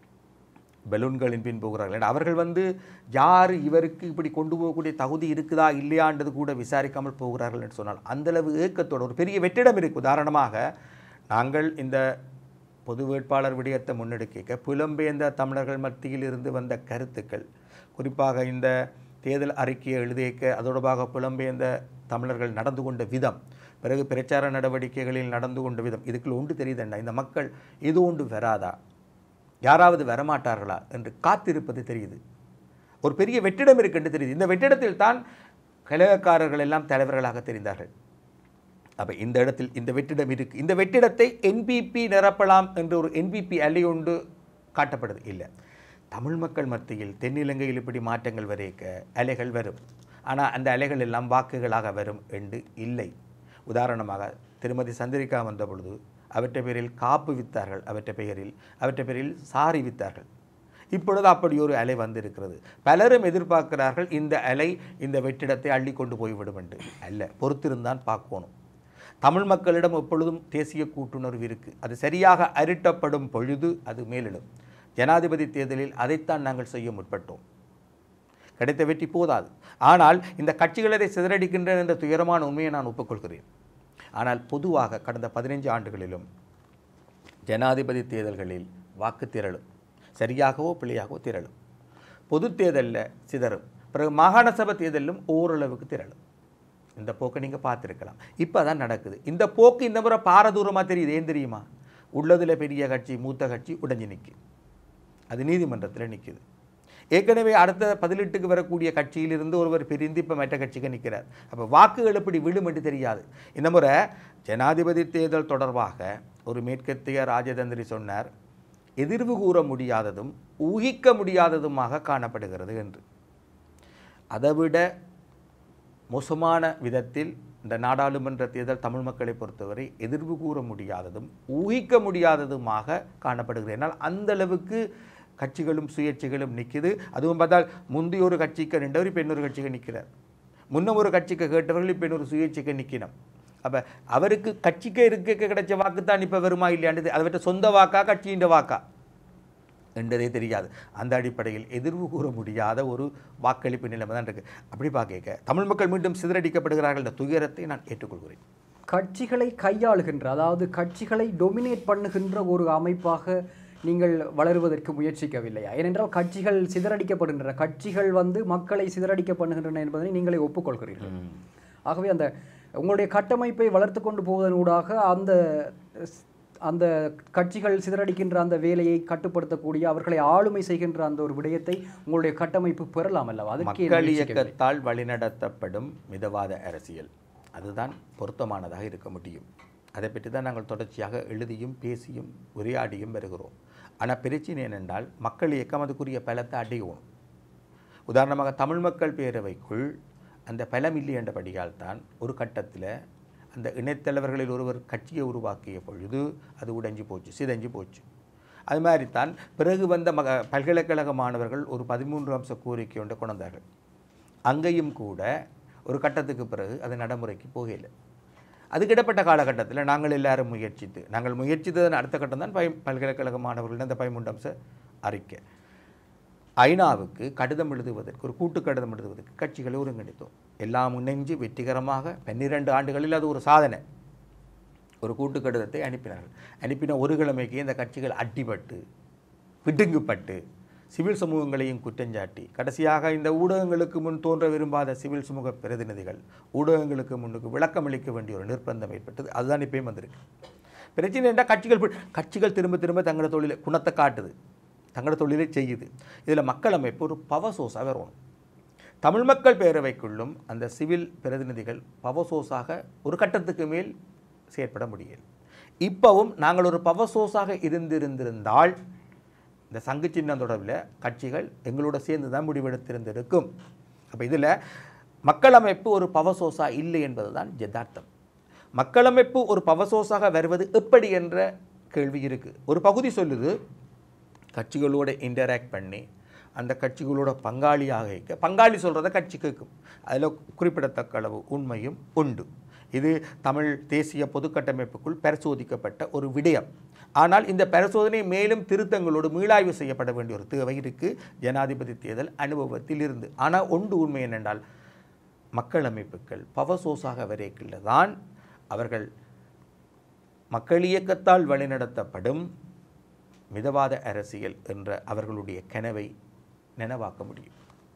பலூன்களின் பின் போகிறார்கள் ஏன்னா அவர்கள் வந்து யார் இவருக்கு இப்படி கொண்டு போகக்கூடிய தகுதி இருக்குதா இல்லையான்றது கூட விசாரிக்காமல் போகிறார்கள் என்று சொன்னால் அந்தளவு ஏக்கத்தோட ஒரு பெரிய வெற்றிடம் இருக்குது உதாரணமாக நாங்கள் இந்த பொது வேட்பாளர் விடயத்தை முன்னெடுக்க புலம்பெயர்ந்த தமிழர்கள் மத்தியில் இருந்து வந்த கருத்துக்கள் குறிப்பாக இந்த தேர்தல் அறிக்கையை எழுதியக்க அதோடபாக புலம்பெயர்ந்த தமிழர்கள் நடந்து கொண்ட விதம் பிறகு பிரச்சார நடவடிக்கைகளில் நடந்து கொண்ட விதம் இதுக்குள்ள ஒன்று தெரியுதுண்டா இந்த மக்கள் இது ஒன்று வராதா யாராவது வரமாட்டார்களா என்று காத்திருப்பது தெரியுது ஒரு பெரிய வெற்றிடம் இருக்குன்னு தெரியுது இந்த வெற்றிடத்தில் தான் கழகக்காரர்கள் எல்லாம் தலைவர்களாக தெரிந்தார்கள் அப்போ இந்த இடத்தில் இந்த வெற்றிடம் இருக்கு இந்த வெற்றிடத்தை என்பிபி நிரப்பலாம் என்ற ஒரு என்பிபி அலை ஒன்று காட்டப்படுது இல்லை தமிழ் மக்கள் மத்தியில் தென்னிலங்கையில் இப்படி மாற்றங்கள் வரைக்க அலைகள் வரும் ஆனால் அந்த அலைகள் எல்லாம் வாக்குகளாக வரும் என்று இல்லை உதாரணமாக திருமதி சந்திரிகா வந்த பொழுது அவற்றை பேரில் காப்பு வித்தார்கள் அவற்றை பெயரில் அவற்றை பேரில் சாரி வித்தார்கள் இப்பொழுது அப்படி ஒரு அலை வந்திருக்கிறது பலரும் எதிர்பார்க்கிறார்கள் இந்த அலை இந்த வெற்றிடத்தை அள்ளி கொண்டு போய்விடும் என்று அல்ல பொறுத்திருந்தான் பார்க்கணும் தமிழ் மக்களிடம் எப்பொழுதும் தேசிய கூட்டுணர்வு இருக்குது அது சரியாக அருட்டப்படும் பொழுது அது மேலிடும் ஜனாதிபதி தேர்தலில் அதைத்தான் நாங்கள் செய்ய முற்பட்டோம் கிடைத்த வெற்றி போதாது ஆனால் இந்த கட்சிகள் அதை சிதறடிக்கின்றன என்ற துயரமான உண்மையை நான் ஒப்புக்கொள்கிறேன் ஆனால் பொதுவாக கடந்த பதினைஞ்சு ஆண்டுகளிலும் ஜனாதிபதி தேர்தல்களில் வாக்கு திரளும் சரியாகவோ பிழையாகவோ திரளும் பொது தேர்தலில் சிதறும் பிறகு மாகாண சபை தேர்தலிலும் ஓரளவுக்கு திரளும் இந்த போக்கை நீங்கள் பார்த்துருக்கலாம் இப்போ தான் நடக்குது இந்த போக்கு இந்த முறை பாரதூரமாக தெரியுது ஏன் தெரியுமா உள்ளதில் பெரிய கட்சி மூத்த கட்சி உடைஞ்சு நிற்குது அது நீதிமன்றத்தில் நிற்குது ஏற்கனவே அடுத்த பதிலெட்டுக்கு வரக்கூடிய கட்சியிலிருந்து ஒருவர் பிரிந்து இப்போ மற்ற கட்சிக்கு நிற்கிறார் அப்போ வாக்குகள் எப்படி விழும் என்று தெரியாது இந்த முறை ஜனாதிபதி தேர்தல் தொடர்பாக ஒரு மேற்கத்திய ராஜதந்திரி சொன்னார் எதிர்வு கூற முடியாததும் ஊகிக்க முடியாததுமாக காணப்படுகிறது என்று அதைவிட மோசமான விதத்தில் இந்த நாடாளுமன்ற தேர்தல் தமிழ் மக்களை பொறுத்தவரை எதிர்வு கூற முடியாததும் ஊகிக்க முடியாததுமாக காணப்படுகிறது ஏன்னால் அந்த அளவுக்கு கட்சிகளும் சுயேட்சைகளும் நிற்குது அதுவும் பார்த்தால் முந்தைய ஒரு கட்சிக்கு ரெண்டவர் இப்போ இன்னொரு கட்சிக்கு நிற்கிறார் முன்ன ஒரு கட்சிக்கு கேட்டவர்கள் இப்போ இன்னொரு சுயேட்சைக்கு நிற்கணும் அப்போ அவருக்கு கட்சிக்கு இருக்க கிடைச்ச வாக்கு தான் இப்போ வருமா இல்லையாண்டு அதை விட்ட சொந்த வாக்கா கட்சியின் வாக்கா என்றதே தெரியாது அந்த அடிப்படையில் எதிர்வு கூற முடியாத ஒரு வாக்களிப்பு நிலைமை தான் இருக்குது அப்படி பார்க்க தமிழ் மக்கள் மீண்டும் சிதறடிக்கப்படுகிறார்கள் என்ற துயரத்தை நான் ஏற்றுக்கொள்கிறேன் கட்சிகளை கையாளுகின்ற அதாவது கட்சிகளை டொமினேட் பண்ணுகின்ற ஒரு அமைப்பாக நீங்கள் வளருவதற்கு முயற்சிக்கவில்லையா ஏனென்றால் கட்சிகள் சிதறடிக்கப்படுகின்றன கட்சிகள் வந்து மக்களை சிதறடிக்க பண்ணுகின்றன என்பதை நீங்களே ஒப்புக்கொள்கிறீர்கள் ஆகவே அந்த உங்களுடைய கட்டமைப்பை வளர்த்து கொண்டு போவதனூடாக அந்த அந்த கட்சிகள் சிதறடிக்கின்ற அந்த வேலையை கட்டுப்படுத்தக்கூடிய அவர்களை ஆளுமை செய்கின்ற அந்த ஒரு விடயத்தை உங்களுடைய கட்டமைப்பு பெறலாம் அல்லவா அதுக்கு ஏன் மக்கள் முயற்சிக்கவில்லை? இயக்கத்தால் வழிநடத்தப்படும் மிதவாத அரசியல் அதுதான் பொருத்தமானதாக இருக்க முடியும் அதை பற்றி தான் நாங்கள் தொடர்ச்சியாக எழுதியும் பேசியும் உரையாடியும் வருகிறோம் ஆனால் பிரச்சனை என்னென்றால் மக்கள் இயக்கம் அதுக்குரிய பலத்தை அடையணும் உதாரணமாக தமிழ் மக்கள் பேரவைக்குள் அந்த பலம் இல்லை என்றபடியால் தான் ஒரு கட்டத்தில் அந்த இணைத்தலைவர்களில் ஒருவர் கட்சியை உருவாக்கிய பொழுது அது உடைஞ்சு போச்சு சிதைஞ்சு போச்சு அது மாதிரி தான் பிறகு வந்த மக பல்கலைக்கழக மாணவர்கள் ஒரு பதிமூன்று அம்ச கோரிக்கை ஒன்றை கொண்டு வந்தார்கள் அங்கேயும் கூட ஒரு கட்டத்துக்கு பிறகு அது நடைமுறைக்கு போகல அதுக்கு இடப்பட்ட காலகட்டத்தில் நாங்கள் எல்லாரும் முயற்சித்து நாங்கள் முயற்சித்ததன் அடுத்த கட்டம் தான் பய பல்கலைக்கழக மாணவர்கள் அந்த பதிமூன்று அம்ச அறிக்கை ஐநாவுக்கு கடிதம் எழுதுவதற்கு ஒரு கூட்டு கடிதம் எழுதுவதற்கு கட்சிகளை ஒருங்கிணைத்தோம் எல்லாம் இணைஞ்சு வெற்றிகரமாக பன்னிரண்டு ஆண்டுகளில் அது ஒரு சாதனை ஒரு கூட்டு கடிதத்தை அனுப்பினார்கள் அனுப்பின ஒரு கிழமைக்கு இந்த கட்சிகள் அட்டிப்பட்டு பிடுங்குப்பட்டு சிவில் சமூகங்களையும் குற்றஞ்சாட்டி கடைசியாக இந்த ஊடகங்களுக்கு முன் தோன்ற விரும்பாத சிவில் சமூக பிரதிநிதிகள் ஊடகங்களுக்கு முன்னுக்கு விளக்கமளிக்க வேண்டிய ஒரு நிர்பந்தம் ஏற்பட்டது அதுதான் இப்பயும் வந்திருக்கு பிரச்சனை என்றால் கட்சிகள் பி- கட்சிகள் திரும்ப திரும்ப தங்களோட தொழிலை குணத்தை காட்டுது தங்களோட தொழிலை செய்யுது இதில் மக்கள் அமைப்பு ஒரு பவர் சோர்ஸாக வரணும் தமிழ் மக்கள் பேரவைக்குள்ளும் அந்த சிவில் பிரதிநிதிகள் பவர் சோர்ஸாக ஒரு கட்டத்துக்கு மேல் செயற்பட முடியல இப்போவும் நாங்கள் ஒரு பவர் சோர்ஸாக இருந்திருந்திருந்தால் இந்த சங்கு சின்னம் தொடர்பில் கட்சிகள் எங்களோட சேர்ந்து தான் முடிவெடுத்திருந்திருக்கும் அப்போ இதில் மக்கள் அமைப்பு ஒரு பவர் சோர்ஸாக இல்லை என்பது தான் யதார்த்தம் மக்கள் அமைப்பு ஒரு பவர் சோர்ஸாக வருவது எப்படி என்ற கேள்வி இருக்குது ஒரு பகுதி சொல்லுது கட்சிகளோட இன்டராக்ட் பண்ணி அந்த கட்சிகளோட பங்காளியாக இருக்க பங்காளி சொல்கிறத கட்சி கேட்கும் அதில் குறிப்பிடத்தக்க அளவு உண்மையும் உண்டு இது தமிழ் தேசிய பொதுக்கட்டமைப்புக்குள் பரிசோதிக்கப்பட்ட ஒரு விடயம் ஆனால் இந்த பரிசோதனை மேலும் திருத்தங்களோடு மீளாய்வு செய்யப்பட வேண்டிய ஒரு தேவை இருக்கு ஜனாதிபதி தேர்தல் அனுபவத்தில் இருந்து ஆனால் ஒன்று உண்மை என்னென்றால் மக்கள் அமைப்புகள் பவசோசாக வரைக்கில் தான் அவர்கள் மக்கள் இயக்கத்தால் வழிநடத்தப்படும் மிதவாத அரசியல் என்ற அவர்களுடைய கனவை நனவாக்க முடியும்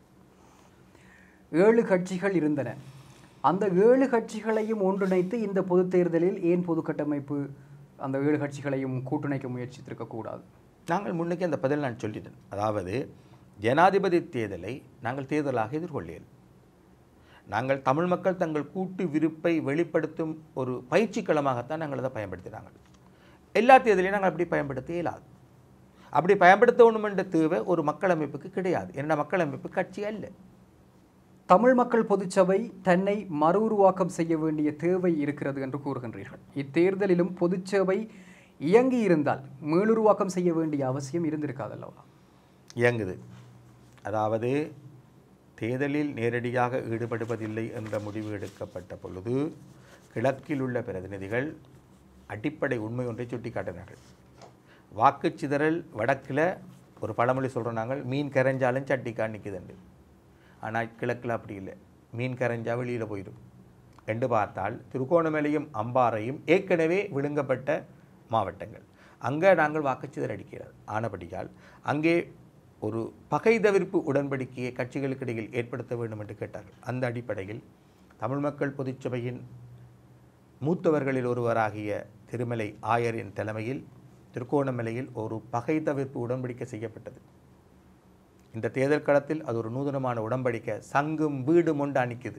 ஏழு கட்சிகள் இருந்தன அந்த ஏழு கட்சிகளையும் ஒன்றிணைத்து இந்த பொதுத் தேர்தலில் ஏன் பொது கட்டமைப்பு அந்த ஏழு கட்சிகளையும் கூட்டிணைக்க முயற்சித்திருக்க கூடாது நாங்கள் முன்னுக்கு அந்த பதில் நான் சொல்லிட்டேன் அதாவது ஜனாதிபதி தேர்தலை நாங்கள் தேர்தலாக எதிர்கொள்ளியல் நாங்கள் தமிழ் மக்கள் தங்கள் கூட்டு விருப்பை வெளிப்படுத்தும் ஒரு பயிற்சி களமாகத்தான் நாங்கள் அதை பயன்படுத்தினாங்க எல்லா தேர்தலையும் நாங்கள் அப்படி பயன்படுத்த இயலாது அப்படி பயன்படுத்த வேணும் என்ற தேவை ஒரு மக்கள் அமைப்புக்கு கிடையாது என்ன மக்கள் அமைப்பு கட்சி அல்ல தமிழ் மக்கள் பொதுச்சபை தன்னை மறு உருவாக்கம் செய்ய வேண்டிய தேவை இருக்கிறது என்று கூறுகின்றீர்கள் இத்தேர்தலிலும் பொதுச்சபை இயங்கி இருந்தால் மீளுருவாக்கம் செய்ய வேண்டிய அவசியம் இருந்திருக்காதல்லவா இயங்குது அதாவது தேர்தலில் நேரடியாக ஈடுபடுவதில்லை என்ற முடிவு எடுக்கப்பட்ட பொழுது கிழக்கில் உள்ள பிரதிநிதிகள் அடிப்படை உண்மை ஒன்றை சுட்டிக்காட்டினார்கள் வாக்குச்சிதறல் வடக்கில் ஒரு பழமொழி சொல்கிறோம் நாங்கள் மீன் கரைஞ்சாலும் சட்டிக்கா நிற்குதுண்டு ஆனால் கிழக்கில் அப்படி இல்லை மீன் கரைஞ்சா வெளியில் போயிடும் என்று பார்த்தால் திருகோணமலையும் அம்பாறையும் ஏற்கனவே விழுங்கப்பட்ட மாவட்டங்கள் அங்கே நாங்கள் வாக்குச்சிதற் அடிக்கிறது ஆனபடியால் அங்கே ஒரு பகை தவிர்ப்பு உடன்படிக்கையை கட்சிகளுக்கு இடையில் ஏற்படுத்த வேண்டும் என்று கேட்டார்கள் அந்த அடிப்படையில் தமிழ் மக்கள் பொதுச்சபையின் மூத்தவர்களில் ஒருவராகிய திருமலை ஆயரின் தலைமையில் திருக்கோணமலையில் ஒரு பகை தவிர்ப்பு உடன்படிக்கை செய்யப்பட்டது இந்த தேர்தல் களத்தில் அது ஒரு நூதனமான உடன்படிக்கை சங்கும் வீடும் ஒன்று அணிக்குது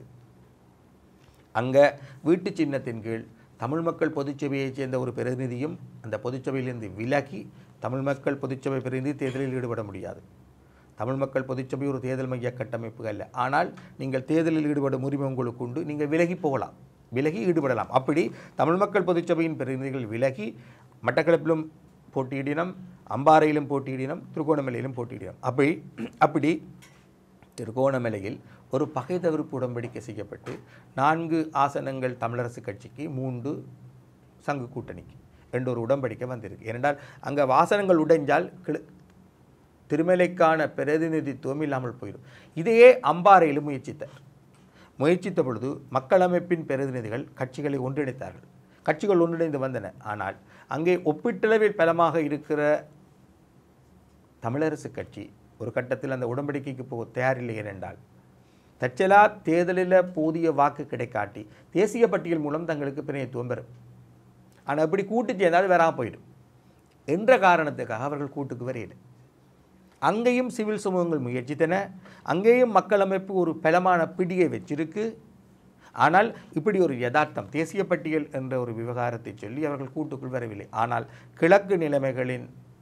அங்கே வீட்டு சின்னத்தின் கீழ் தமிழ் மக்கள் பொதுச்சபையைச் சேர்ந்த ஒரு பிரதிநிதியும் அந்த பொதுச்சபையிலிருந்து விலகி தமிழ் மக்கள் பொதுச்சபை பிரதிநிதி தேர்தலில் ஈடுபட முடியாது தமிழ் மக்கள் பொதுச்சபை ஒரு தேர்தல் மைய கட்டமைப்பு அல்ல ஆனால் நீங்கள் தேர்தலில் ஈடுபடும் உரிமை உங்களுக்கு உண்டு நீங்கள் விலகி போகலாம் விலகி ஈடுபடலாம் அப்படி தமிழ் மக்கள் பொதுச்சபையின் பிரதிநிதிகள் விலகி மட்டக்களப்பிலும் போட்டியிடினம் அம்பாறையிலும் போட்டியிடினம் திருகோணமலையிலும் போட்டியிடினம் அப்படி அப்படி திருகோணமலையில் ஒரு பகை தவிர்ப்பு உடன்படிக்கை செய்யப்பட்டு நான்கு ஆசனங்கள் தமிழரசு கட்சிக்கு மூன்று சங்கு கூட்டணிக்கு என்ற ஒரு உடன்படிக்கை வந்திருக்கு ஏனென்றால் அங்கே வாசனங்கள் உடைஞ்சால் கிழ திருமலைக்கான பிரதிநிதித்துவம் இல்லாமல் போயிடும் இதையே அம்பாறையிலும் முயற்சித்தார் முயற்சித்த பொழுது மக்கள் அமைப்பின் பிரதிநிதிகள் கட்சிகளை ஒன்றிணைத்தார்கள் கட்சிகள் ஒன்றிணைந்து வந்தன ஆனால் அங்கே ஒப்பீட்டளவில் பலமாக இருக்கிற தமிழரசு கட்சி ஒரு கட்டத்தில் அந்த உடன்படிக்கைக்கு போக தயாரில்லை ஏனென்றால் தச்சலா தேர்தலில் போதிய வாக்கு கிடைக்காட்டி தேசிய பட்டியல் மூலம் தங்களுக்கு பிரதிநிதித்துவம் பெறும் ஆனால் அப்படி கூட்டு சேர்ந்தால் வராமல் போயிடும் என்ற காரணத்துக்காக அவர்கள் கூட்டுக்கு வரையில்லை அங்கேயும் சிவில் சமூகங்கள் முயற்சித்தன அங்கேயும் மக்கள் அமைப்பு ஒரு பலமான பிடியை வச்சிருக்கு ஆனால் இப்படி ஒரு யதார்த்தம் தேசிய பட்டியல் என்ற ஒரு விவகாரத்தை சொல்லி அவர்கள் கூட்டுக்குள் வரவில்லை ஆனால் கிழக்கு நிலைமைகளின்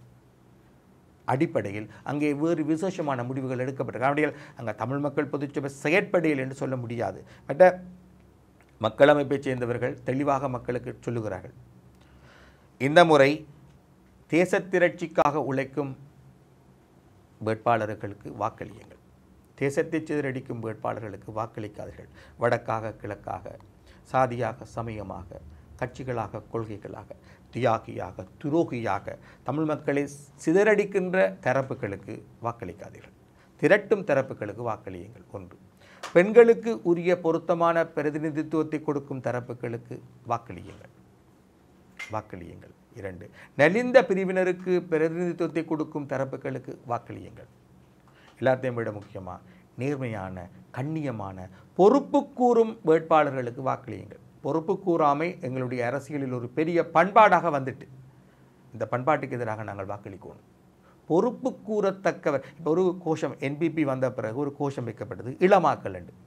அடிப்படையில் அங்கே வேறு விசேஷமான முடிவுகள் எடுக்கப்பட்டது அப்படியால் அங்கே தமிழ் மக்கள் பொதுச்சபை செயற்படையில் என்று சொல்ல முடியாது மற்ற மக்கள் அமைப்பைச் சேர்ந்தவர்கள் தெளிவாக மக்களுக்கு சொல்லுகிறார்கள் இந்த முறை தேசத்திரட்சிக்காக உழைக்கும் வேட்பாளர்களுக்கு வாக்களியுங்கள் தேசத்தை சிதறடிக்கும் வேட்பாளர்களுக்கு வாக்களிக்காதீர்கள் வடக்காக கிழக்காக சாதியாக சமயமாக கட்சிகளாக கொள்கைகளாக தியாகியாக துரோகியாக தமிழ் மக்களை சிதறடிக்கின்ற தரப்புகளுக்கு வாக்களிக்காதீர்கள் திரட்டும் தரப்புகளுக்கு வாக்களியுங்கள் ஒன்று பெண்களுக்கு உரிய பொருத்தமான பிரதிநிதித்துவத்தை கொடுக்கும் தரப்புகளுக்கு வாக்களியுங்கள் வாக்களியுங்கள் இரண்டு நலிந்த பிரிவினருக்கு பிரதிநிதித்துவத்தை கொடுக்கும் தரப்புகளுக்கு வாக்களியுங்கள் எல்லாத்தையும் விட முக்கியமாக நேர்மையான கண்ணியமான பொறுப்பு கூறும் வேட்பாளர்களுக்கு வாக்களியுங்கள் பொறுப்பு கூறாமை எங்களுடைய அரசியலில் ஒரு பெரிய பண்பாடாக வந்துட்டு இந்த பண்பாட்டுக்கு எதிராக நாங்கள் வாக்களிக்கணும் பொறுப்பு கூறத்தக்கவர் இப்போ ஒரு கோஷம் என்பிபி வந்த பிறகு ஒரு கோஷம் வைக்கப்பட்டது இளமாக்கல் என்று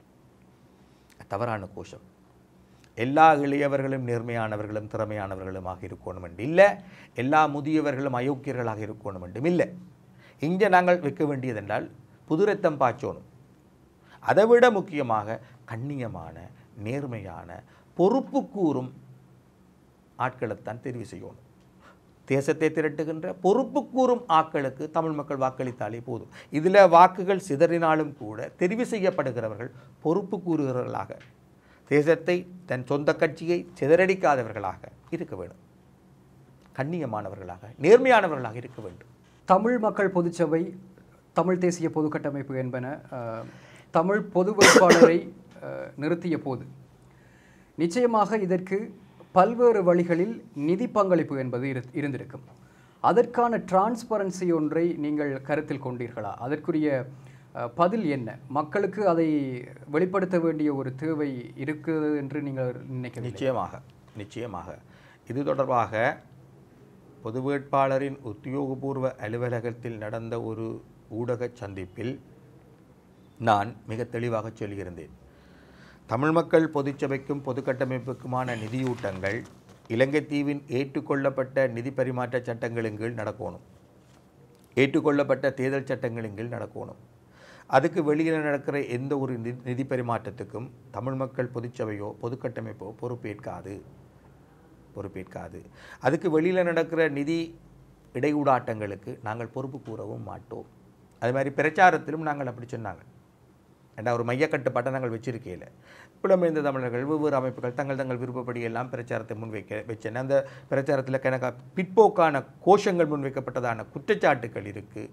தவறான கோஷம் எல்லா இளையவர்களும் நேர்மையானவர்களும் திறமையானவர்களுமாக இருக்கணும் என்று இல்லை எல்லா முதியவர்களும் அயோக்கியர்களாக இருக்கணும் என்றும் இல்லை இங்கே நாங்கள் வைக்க வேண்டியதென்றால் புது ரத்தம் பாய்ச்சோணும் அதைவிட முக்கியமாக கண்ணியமான நேர்மையான பொறுப்பு கூறும் ஆட்களைத்தான் தெரிவு செய்யணும் தேசத்தை திரட்டுகின்ற பொறுப்பு கூறும் ஆட்களுக்கு தமிழ் மக்கள் வாக்களித்தாலே போதும் இதில் வாக்குகள் சிதறினாலும் கூட தெரிவு செய்யப்படுகிறவர்கள் பொறுப்பு கூறுகிறவர்களாக தேசத்தை தன் சொந்த கட்சியை சிதறடிக்காதவர்களாக இருக்க வேண்டும் கண்ணியமானவர்களாக நேர்மையானவர்களாக இருக்க வேண்டும் தமிழ் மக்கள் பொதுச்சபை தமிழ் தேசிய பொதுக்கட்டமைப்பு என்பன அஹ், தமிழ் பொது வேட்பாளரை அஹ், நிறுத்திய போது நிச்சயமாக இதற்கு பல்வேறு வழிகளில் நிதி பங்களிப்பு என்பது இரு- இருந்திருக்கும் அதற்கான டிரான்ஸ்பரன்சி ஒன்றை நீங்கள் கருத்தில் கொண்டீர்களா அதற்குரிய அஹ், பதில் என்ன மக்களுக்கு அதை வெளிப்படுத்த வேண்டிய ஒரு தேவை இருக்குது என்று நீங்கள் நினைக்கிறீர்கள் நிச்சயமாக நிச்சயமாக இது தொடர்பாக பொது வேட்பாளரின் உத்தியோகபூர்வ அலுவலகத்தில் நடந்த ஒரு ஊடக சந்திப்பில் நான் மிக தெளிவாக சொல்லியிருந்தேன் தமிழ் மக்கள் பொதுச்சபைக்கும் பொது கட்டமைப்புக்குமான நிதியூட்டங்கள் இலங்கை தீவின் ஏற்றுக்கொள்ளப்பட்ட நிதி பரிமாற்ற சட்டங்களின் கீழ் நடக்கணும் ஏற்றுக்கொள்ளப்பட்ட தேர்தல் சட்டங்களின் கீழ் நடக்கணும் அதுக்கு வெளியில் நடக்கிற எந்த ஒரு நிதி நிதி பரிமாற்றத்துக்கும் தமிழ் மக்கள் பொதுச்சபையோ பொதுக்கட்டமைப்போ பொறுப்பேற்காது பொறுப்பேற்காது அதுக்கு வெளியில் நடக்கிற நிதி இடையூடாட்டங்களுக்கு நாங்கள் பொறுப்பு கூறவும் மாட்டோம் அது மாதிரி பிரச்சாரத்திலும் நாங்கள் அப்படி சொன்னாங்க ஏண்டா ஒரு மையக்கட்டுப்பாட்டை நாங்கள் வச்சிருக்கையில் புலம்பெயர்ந்த தமிழர்கள் வெவ்வேறு அமைப்புகள் தங்கள் தங்கள் விருப்பப்படி எல்லாம் பிரச்சாரத்தை முன்வைக்க வச்சேன் அந்த பிரச்சாரத்தில் கணக்கா பிற்போக்கான கோஷங்கள் முன்வைக்கப்பட்டதான குற்றச்சாட்டுகள் இருக்குது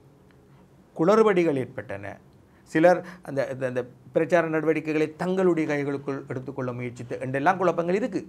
குளறுபடிகள் ஏற்பட்டன சிலர் அந்த அந்த- அந்த பிரச்சார நடவடிக்கைகளை தங்களுடைய கைகளுக்குள் எடுத்துக்கொள்ள முயற்சித்து என்றெல்லாம் குழப்பங்கள் இருக்குது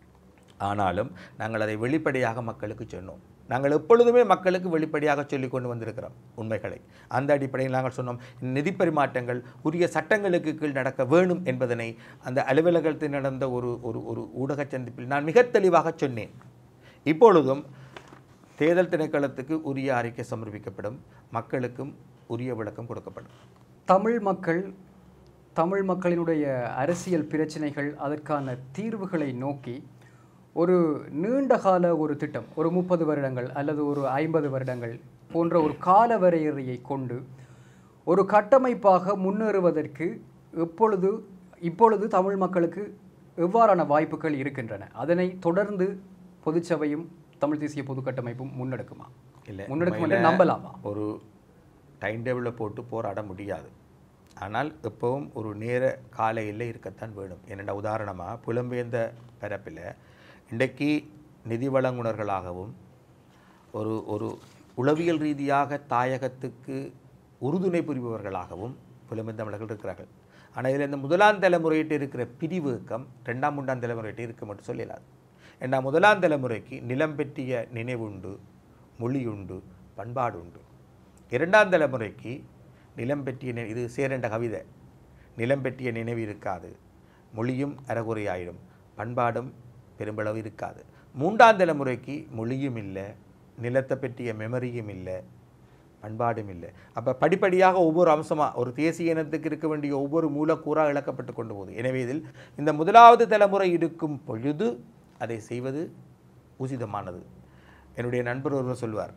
ஆனாலும் நாங்கள் அதை வெளிப்படையாக மக்களுக்கு சொன்னோம் நாங்கள் எப்பொழுதுமே மக்களுக்கு வெளிப்படையாக சொல்லிக் கொண்டு வந்திருக்கிறோம் உண்மைகளை அந்த அடிப்படையில் நாங்கள் சொன்னோம் நிதி பரிமாற்றங்கள் உரிய சட்டங்களுக்கு கீழ் நடக்க வேணும் என்பதனை அந்த அலுவலகத்தில் நடந்த ஒரு ஒரு ஒரு ஊடக சந்திப்பில் நான் மிக தெளிவாக சொன்னேன் இப்பொழுதும் தேர்தல் திணைக்களத்துக்கு உரிய அறிக்கை சமர்ப்பிக்கப்படும் மக்களுக்கும் உரிய விளக்கம் கொடுக்கப்படும் தமிழ் மக்கள் தமிழ் மக்களினுடைய அரசியல் பிரச்சனைகள் அதற்கான தீர்வுகளை நோக்கி ஒரு நீண்ட கால ஒரு திட்டம் ஒரு முப்பது வருடங்கள் அல்லது ஒரு ஐம்பது வருடங்கள் போன்ற ஒரு கால வரையறையை கொண்டு ஒரு கட்டமைப்பாக முன்னேறுவதற்கு எப்பொழுது இப்பொழுது தமிழ் மக்களுக்கு எவ்வாறான வாய்ப்புகள் இருக்கின்றன அதனை தொடர்ந்து பொதுச்சபையும் தமிழ் தேசிய பொது கட்டமைப்பும் முன்னெடுக்குமா இல்லை முன்னெடுக்கும் என்று நம்பலாமா ஒரு டைம் டேபிளை போட்டு போராட முடியாது ஆனால் எப்பவும் ஒரு நேர கால எல்லை இருக்கத்தான் வேணும் என்னென்ன உதாரணமாக புலம்பெயர்ந்த பரப்பில் இன்றைக்கு நிதி வழங்குனர்களாகவும் ஒரு ஒரு உளவியல் ரீதியாக தாயகத்துக்கு உறுதுணை புரிபவர்களாகவும் புலம்பெயர்ந்த தமிழர்கள் இருக்கிறார்கள் ஆனால் இதில் இந்த முதலாம் தலைமுறையிட்டு இருக்கிற பிரிவுக்கம் ரெண்டாம் மூன்றாம் தலைமுறையிட்டு இருக்க மட்டும் சொல்லலாது ஏன்னா முதலாம் தலைமுறைக்கு நிலம் பற்றிய நினைவுண்டு மொழியுண்டு பண்பாடு உண்டு இரண்டாம் தலைமுறைக்கு நிலம் பற்றிய நி- இது சேரண்ட கவிதை நிலம் பற்றிய நினைவு இருக்காது மொழியும் அறகுறையாயிடும் பண்பாடும் பெரும்பளவு இருக்காது மூன்றாம் தலைமுறைக்கு மொழியும் இல்லை நிலத்தை பற்றிய மெமரியும் இல்லை பண்பாடும் இல்லை அப்போ படிப்படியாக ஒவ்வொரு அம்சமாக ஒரு தேசிய இனத்துக்கு இருக்க வேண்டிய ஒவ்வொரு மூலக்கூறாக இழக்கப்பட்டு கொண்டு போகுது எனவே இதில் இந்த முதலாவது தலைமுறை இருக்கும் பொழுது அதை செய்வது உசிதமானது என்னுடைய நண்பர் ஒருவர் சொல்வார்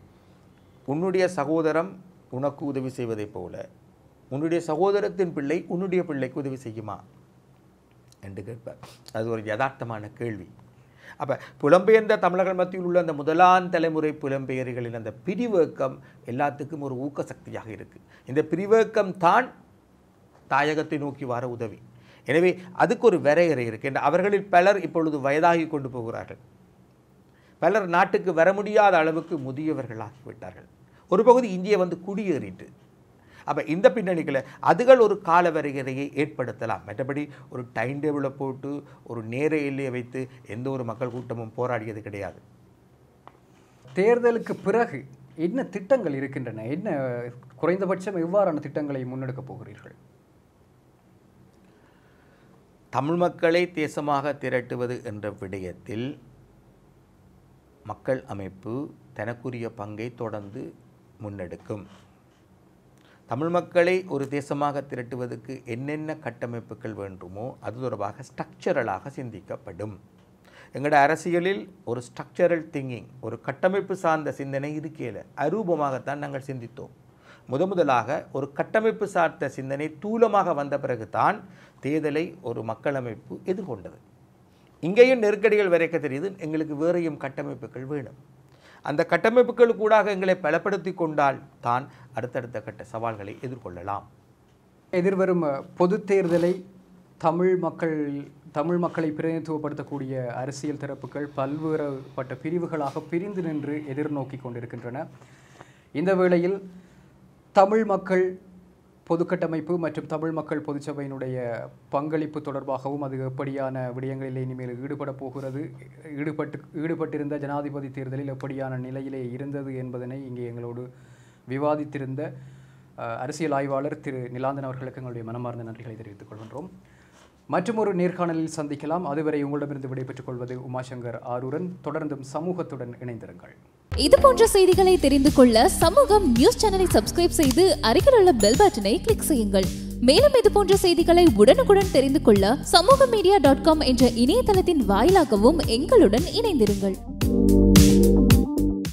உன்னுடைய சகோதரம் உனக்கு உதவி செய்வதைப் போல உன்னுடைய சகோதரத்தின் பிள்ளை உன்னுடைய பிள்ளைக்கு உதவி செய்யுமா என்று கேட்பார் அது ஒரு யதார்த்தமான கேள்வி அப்போ புலம்பெயர்ந்த தமிழர்கள் மத்தியில் உள்ள அந்த முதலாம் தலைமுறை புலம்பெயர்களின் அந்த பிரிவேக்கம் எல்லாத்துக்கும் ஒரு ஊக்க சக்தியாக இருக்குது இந்த பிரிவேக்கம் தான் தாயகத்தை நோக்கி வர உதவி எனவே அதுக்கு ஒரு வரையறை இருக்கு அவர்களில் பலர் இப்பொழுது வயதாகி கொண்டு போகிறார்கள் பலர் நாட்டுக்கு வர முடியாத அளவுக்கு முதியவர்களாகிவிட்டார்கள் ஒரு பகுதி இந்திய வந்து குடியேறிட்டு அப்போ இந்த பின்னணிகளை அதுகள் ஒரு கால வரையறையை ஏற்படுத்தலாம் மற்றபடி ஒரு டைம் டேபிளை போட்டு ஒரு நேர எல்லையை வைத்து எந்த ஒரு மக்கள் கூட்டமும் போராடியது கிடையாது தேர்தலுக்கு பிறகு என்ன திட்டங்கள் இருக்கின்றன என்ன குறைந்தபட்சம் எவ்வாறான திட்டங்களை முன்னெடுக்கப் போகிறீர்கள் தமிழ் மக்களை தேசமாக திரட்டுவது என்ற விடயத்தில் மக்கள் அமைப்பு தனக்குரிய பங்கை தொடர்ந்து முன்னெடுக்கும் தமிழ் மக்களை ஒரு தேசமாக திரட்டுவதற்கு என்னென்ன கட்டமைப்புகள் வேண்டுமோ அது தொடர்பாக ஸ்ட்ரக்சரலாக சிந்திக்கப்படும் எங்களோட அரசியலில் ஒரு ஸ்ட்ரக்சரல் திங்கிங் ஒரு கட்டமைப்பு சார்ந்த சிந்தனை இருக்கையில் அரூபமாகத்தான் நாங்கள் சிந்தித்தோம் முத முதலாக ஒரு கட்டமைப்பு சார்ந்த சிந்தனை தூலமாக வந்த பிறகுதான் தேர்தலை ஒரு மக்கள் அமைப்பு எதிர்கொண்டது இங்கேயும் நெருக்கடிகள் வரைக்க தெரியுது எங்களுக்கு வேறையும் கட்டமைப்புகள் வேணும் அந்த கட்டமைப்புகளுக்கூடாக எங்களை பலப்படுத்தி கொண்டால் தான் அடுத்தடுத்த கட்ட சவால்களை எதிர்கொள்ளலாம் எதிர்வரும் அஹ், பொதுத் தேர்தலை தமிழ் மக்கள் தமிழ் மக்களை பிரதிநிதித்துவப்படுத்தக்கூடிய அரசியல் தரப்புகள் பல்வேறுபட்ட பிரிவுகளாக பிரிந்து நின்று எதிர்நோக்கி கொண்டிருக்கின்றன இந்த வேளையில் தமிழ் மக்கள் பொதுக்கட்டமைப்பு மற்றும் தமிழ் மக்கள் பொதுச்சபையினுடைய பங்களிப்பு தொடர்பாகவும் அது எப்படியான விடயங்களில் இனிமேல் ஈடுபட போகிறது ஈடுபட்டு ஈடுபட்டிருந்த ஜனாதிபதி தேர்தலில் எப்படியான நிலையிலே இருந்தது என்பதனை இங்கே எங்களோடு விவாதித்திருந்த அஹ், அரசியல் ஆய்வாளர் திரு நிலாந்தன் அவர்களுக்கு எங்களுடைய மனமார்ந்த நன்றிகளை தெரிவித்துக் கொள்கின்றோம் மற்றும் ஒரு நேர்காணலில் சந்திக்கலாம் அதுவரை உங்களிடமிருந்து விடைபெற்றுக் கொள்வது உமாசங்கர் ஆரூரன் தொடர்ந்தும் சமூகத்துடன் இணைந்திருங்கள் இது போன்ற செய்திகளை தெரிந்து கொள்ள சமூகம் நியூஸ் சேனலை சப்ஸ்கிரைப் செய்து அருகில் உள்ள பெல் பட்டனை கிளிக் செய்யுங்கள் மேலும் இது போன்ற செய்திகளை உடனுக்குடன் தெரிந்து கொள்ள சமூக மீடியா டாட் காம் என்ற இணையதளத்தின் வாயிலாகவும் எங்களுடன் இணைந்திருங்கள்